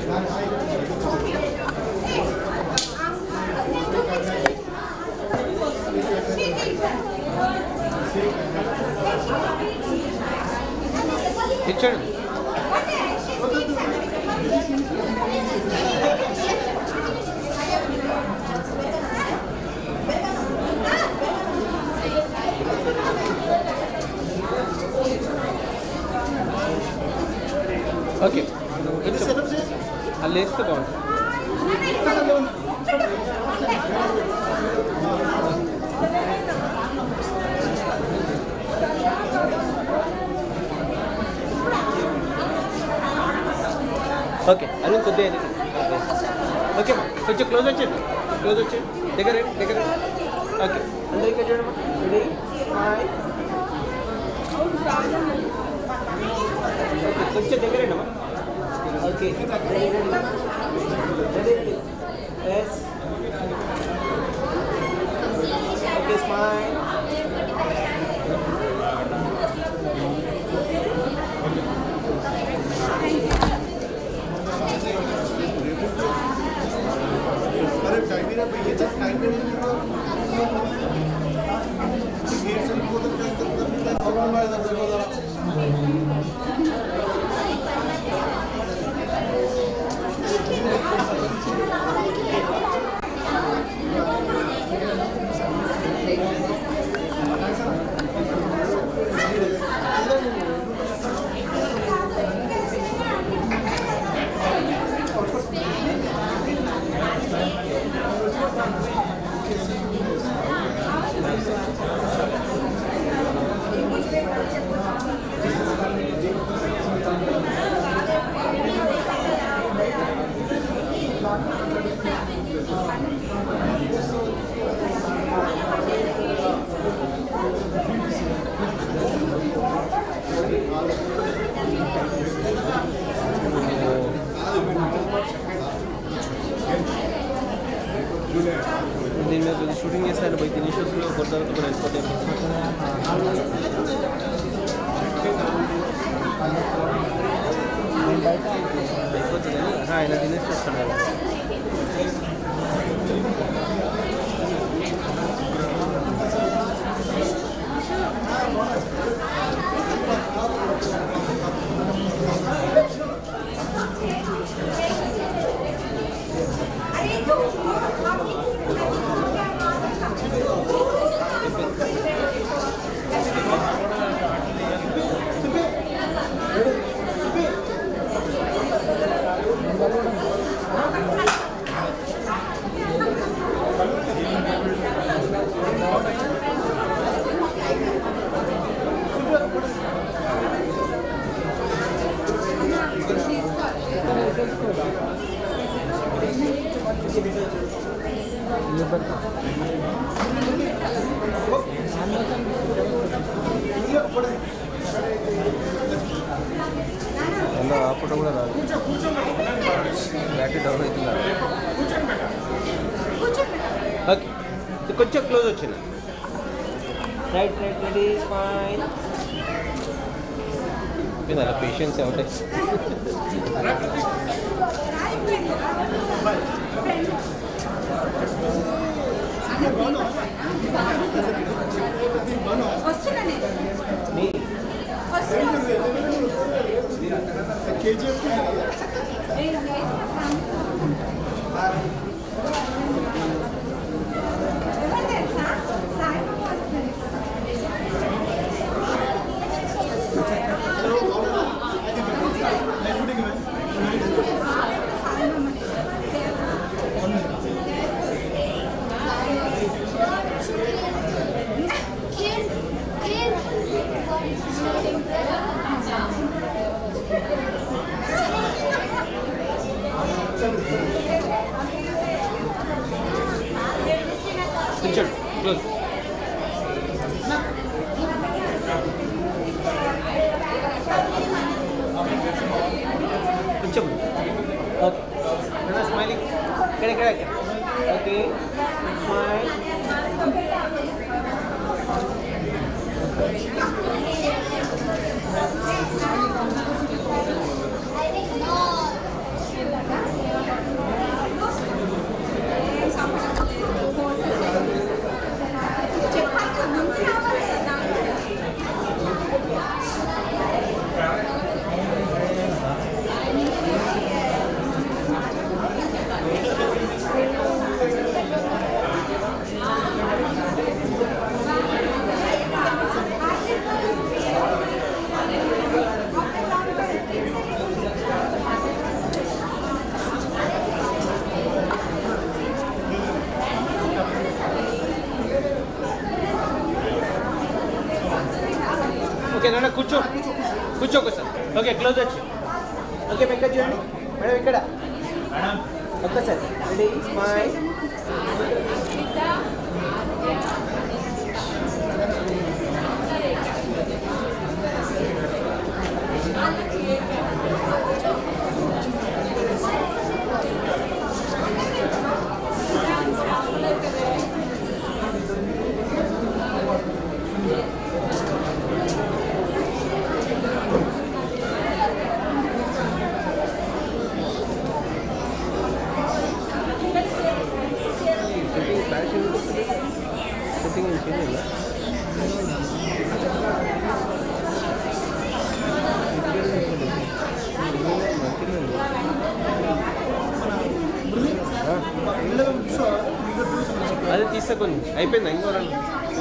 ఇచ్చాడు ఓకే అది వేస్తే బాగుంటుంది ఓకే అది కొద్దిగా ఇది. ఓకే మా కొంచెం క్లోజ్ వచ్చేది క్లోజ్ వచ్చేది దగ్గర రండి, దగ్గర రండి. ఓకే అందరికీ చూడమ్మా రెడీ హాయ్ ఓకే కొంచెం దగ్గర రండి అమ్మా okay ready ready ready yes okay smile अरे टाइम ही ना भैया जब टाइम नहीं मिलेगा गेट से निकलो तो टाइम तक तक टाइम भगवान वाला दर्शन को जरा దీని మీద కొంచెం షూటింగ్ చేస్తారు పోయి తిని షూస్లో కొత్త కూడా వెళ్ళిపోతాయి అయిపోతుంది కానీ ఆహా, ఆయన తినేసి వస్తాడు కదా అలా ఆ ఫోటో కూడా రాదు బ్యాటరీ డౌన్ అవుతుందా ఓకే ఇది కొంచెం క్లోజ్ వచ్చింది రైట్ రైట్ రెడీ ఫైన్ అలా పేషెన్స్ ఏమంటాయి వస్తున్నా నేను వస్తున్నా కేజీఎఫ్ ఎవరు తెలుసా సాయిబాబా వస్తున్నారు కూర్చోండి క్లోజ్ కూర్చోండి ఓకే స్మైలింగ్ ఇక్కడ ఇక్కడ ఓకే స్మైల్ చెప్పాలి ముందు రావాలి ఓకే నాన్న కూర్చో కూర్చో ఒకసారి ఓకే క్లోజ్ వచ్చి ఓకే ఇక్కడ చూడండి మేడం ఇక్కడ ఒక్కసారి ready smile setting fashion setting change అదే తీసుకోండి అయిపోయిందా ఇంకో రెండు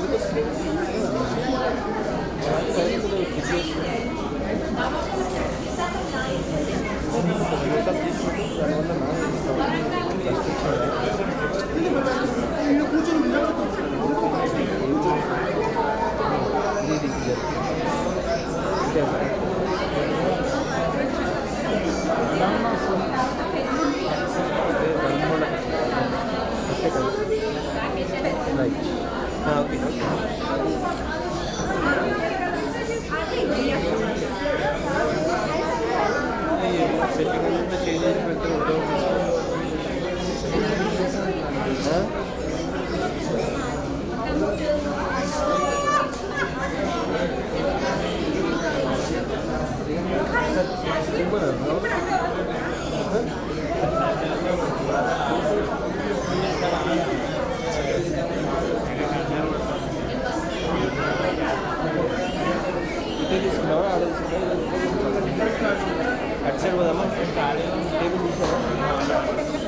ఓకే సెట్టింగ్ అంతా చేంజ్ చేసి పెడితే తీసుకున్నావా ఆడ తీసుకున్నావా అటు సైడ్ పోదామా టేబుల్ తీసావా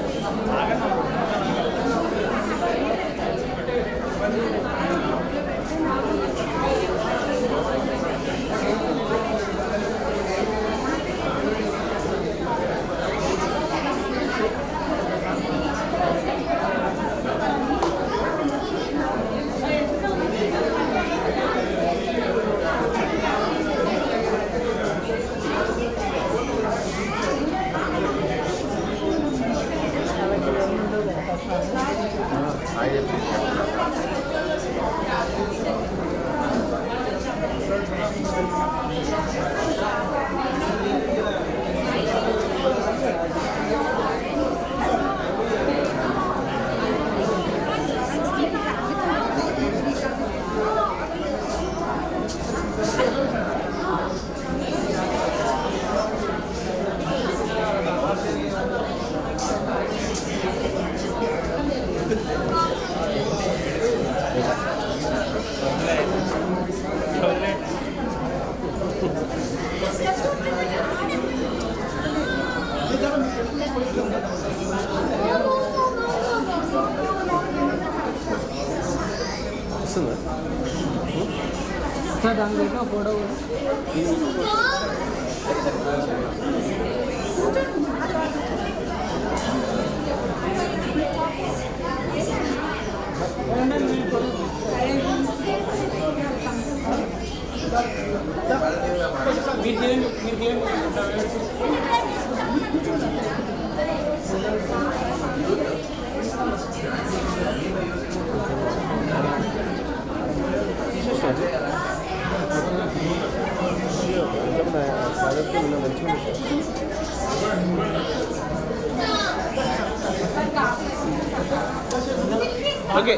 ఒకసారి దాని పెట్టిన ఫోటో కూడా ఓకే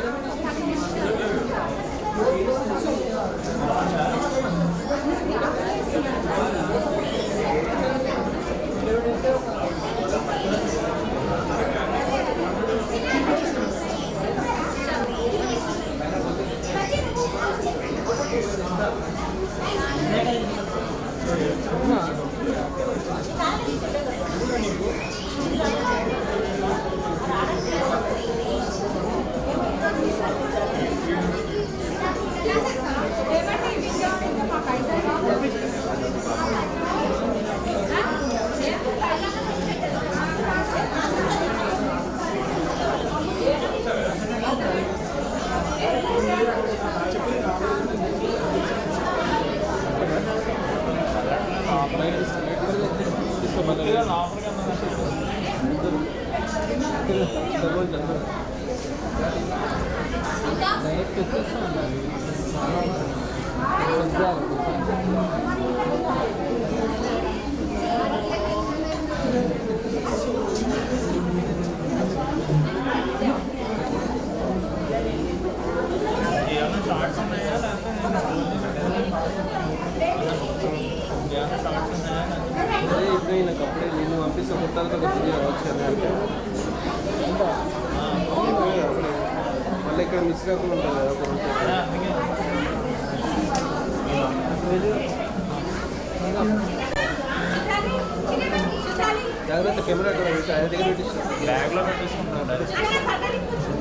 ఏమైనా షార్ట్స్ ఉన్నాయా అదే ఇప్పుడు ఈయనకు అప్పుడే నిన్ను పంపిస్తే కొట్టాలతో వచ్చింది రావచ్చు అని అంటే మళ్ళీ ఇక్కడ మిస్ కాకుండా ఉంటుంది కదా ఒక రోజు. జాగ్రత్త కెమెరా అక్కడ పెట్టి ఆయన దగ్గర పెట్టి బ్యాగ్లో పెట్టేసుకుంటాం డైరెక్ట్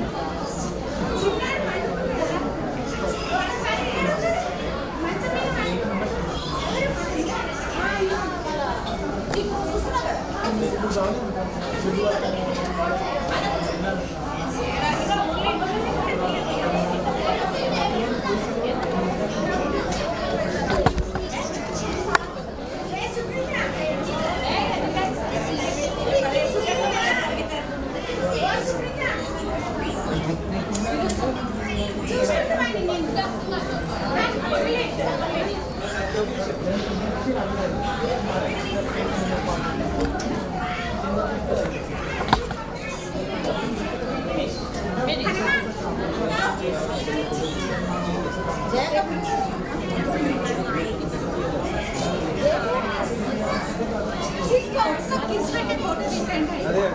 అదే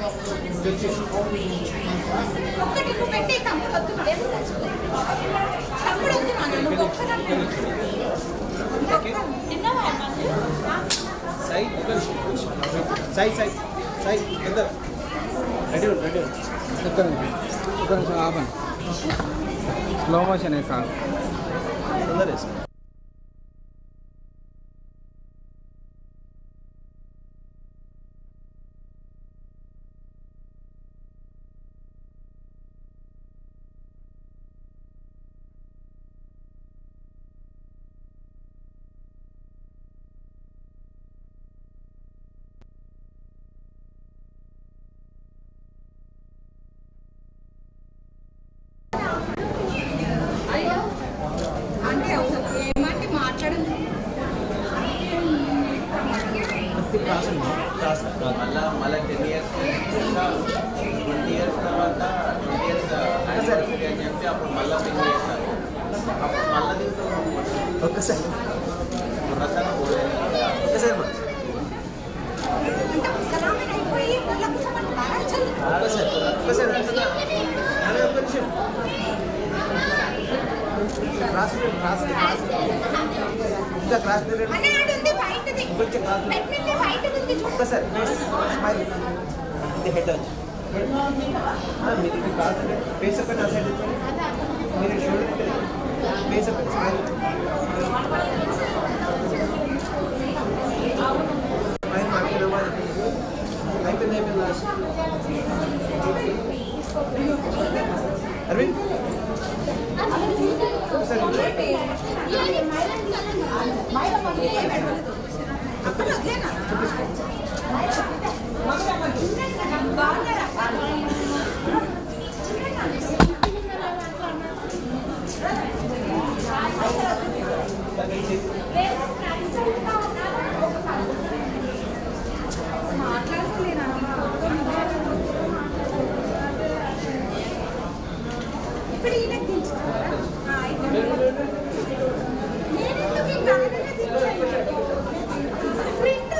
ఒక్కటి నువ్వు పెట్టే తమ్ముడు వద్దు తమ్ముడు వద్దు నాన్న నువ్వు ఒక్కదాన్ని తిన్నావా సాయి ఒక నిమిషం, ఒక నిమిషం. సాయి సాయి సాయి ఎంత రెడీ ఉండు రెడీ ఉండు ఒక్క నిమిషం ఒక్క నిమిషం ఆపండి స్లో మోషన్ సాంగ్ తొందర వేసుకో అంటే ఏమంటే మాట్లాడండి మళ్ళా మళ్ళీ టెన్ ఇయర్స్ ట్వంటీ ఇయర్స్ తర్వాత ట్వంటీ ఇయర్స్ యానివర్సరీ అని చెప్పి అప్పుడు మళ్ళీ మీకు చేస్తారు అప్పుడు మళ్ళీ దీంట్లో ఒక్కసారి ప్రసాదం ఒక్కసారి మా. అంటే సలామన్ అయిపోయి మళ్ళీ కూర్చోమని బాగా చల్లు ఒక్కసారి ఒక్కసారి అంటున్నా. అరే, ఒక్క నిమిషం cross period, cross period, cross period. ఇంకా క్రాస్ పీరియడ్ అనే ఆడు ఉంది బయటది కొంచెం క్రాస్ పీరియడ్. పెట్టింది బయటది ఉంది చూడు ఒక్కసారి స్మైల్ ఇది హెడ్ వచ్చి మీరు ఇది క్రాస్ పీరియడ్. ఫేస్ ఒకటి ఆ సైడ్ మీరు షోల్డర్ ఫేస్ ఒకటి స్మైల్ ఇప్పుడు ఈయనకి దించుతారా? ఆ, అయితే నేనెందుకు ఇంకా ఆయననే దించాను? ప్రింట్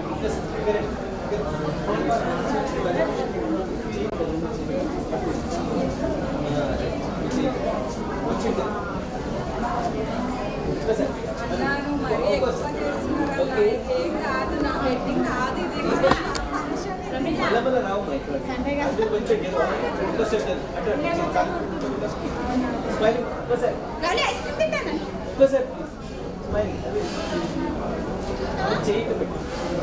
అన్నాను మరి ఎక్కువ చేస్తున్నారు అలా. ఏం కాదు నా వెడ్డింగ్ కాదు ఇది కదా ఫంక్షన్ మెల్లమెల్ల రావు అది కొంచెం ఏదో ఇంట్రెస్ట్ అటు స్మైలింగ్ ఇంకోసారి గాలి ఐస్ క్రీమ్ తింటాను ఇంకోసారి స్మైలింగ్ అది చేయి ఇక్కడ పెట్టు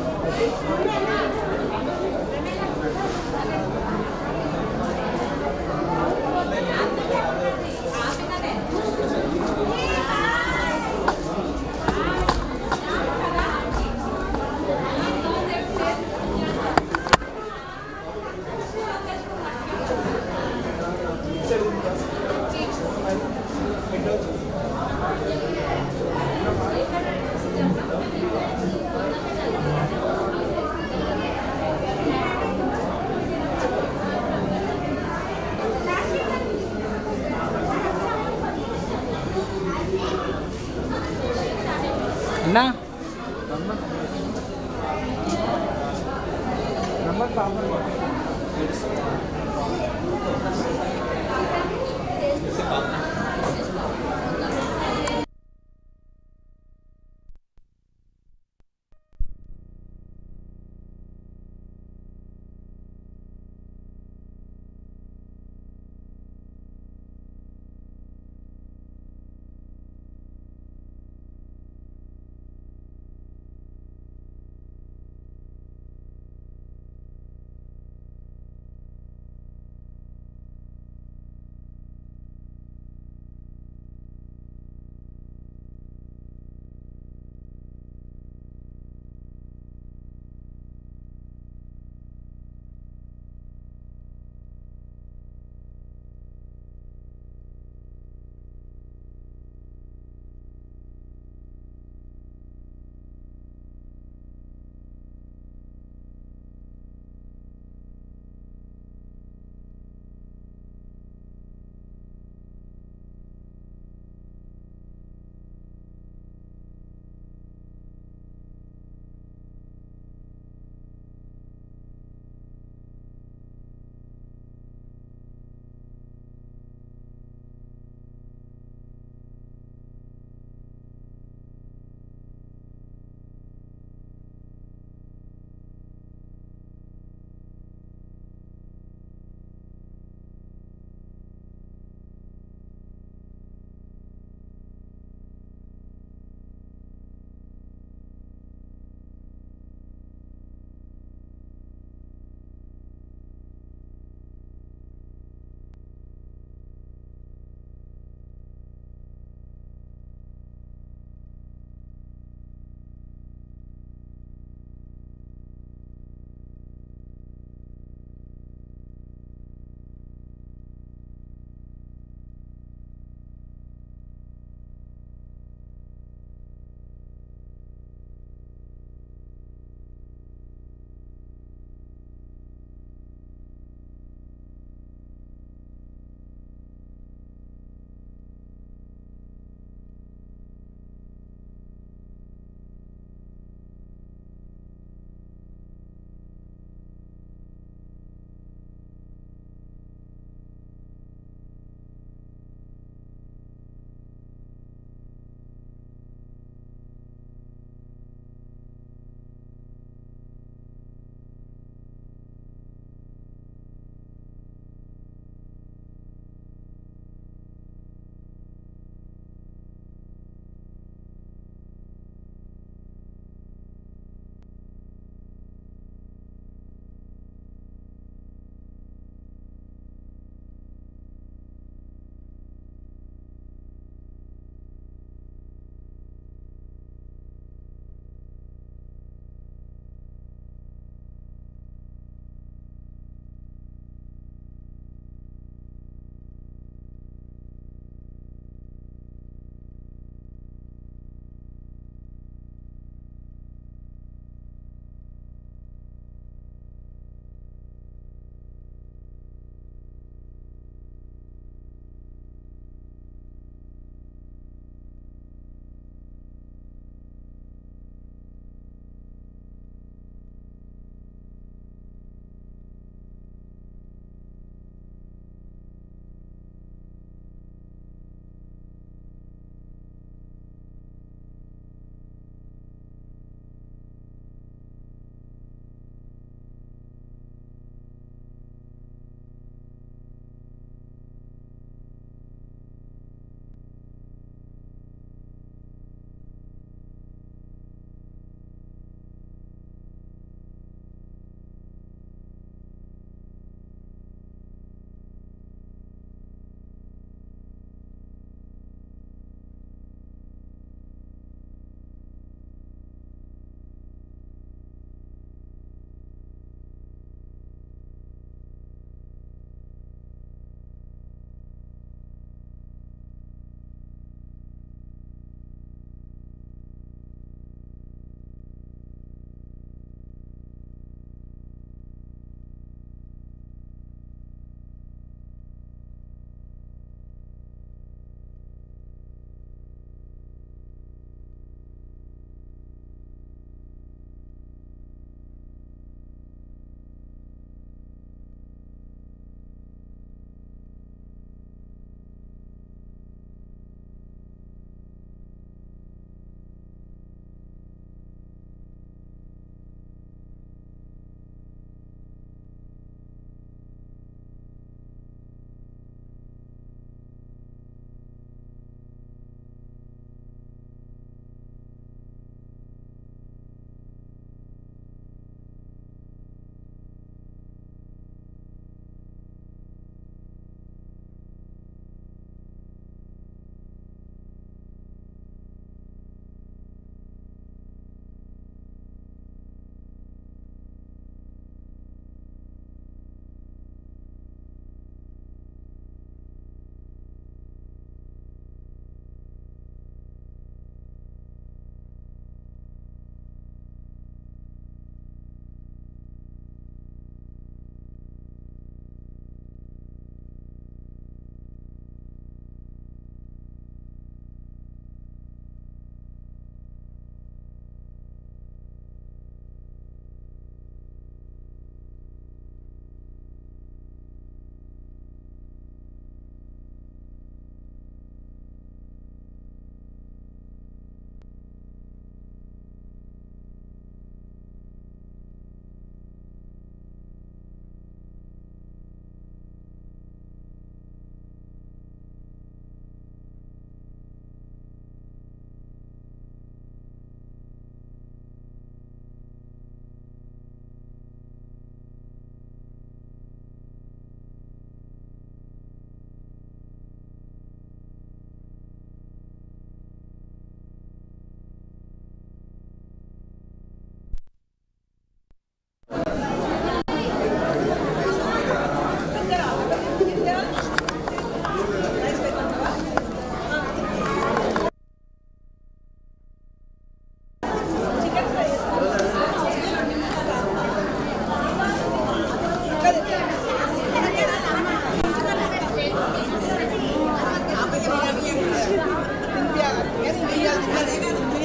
అన్నా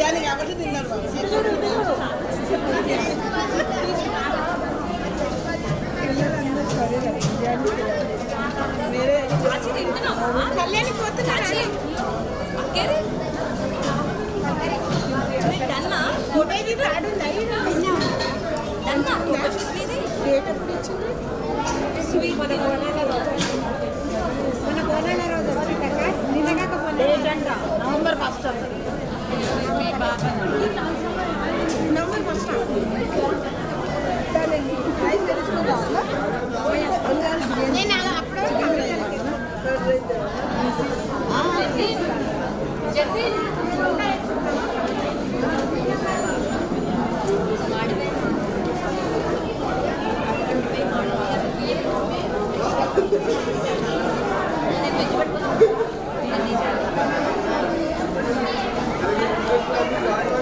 బిర్యానీ కాబట్టి తిన్నారు బాబు వేరే కళ్యాణి పోతున్నారు ఫోటో ఇది రాడు డేట్ ఎప్పుడు ఇచ్చింది మన కోనేల రోజు మన కోనేల రోజు వచ్చిందక్క నిన్న కాకపోతే డేట్ అంట నవంబర్ ఫస్ట్ నవంబర్ ఫస్ట్ నేను అప్పుడు Thank you.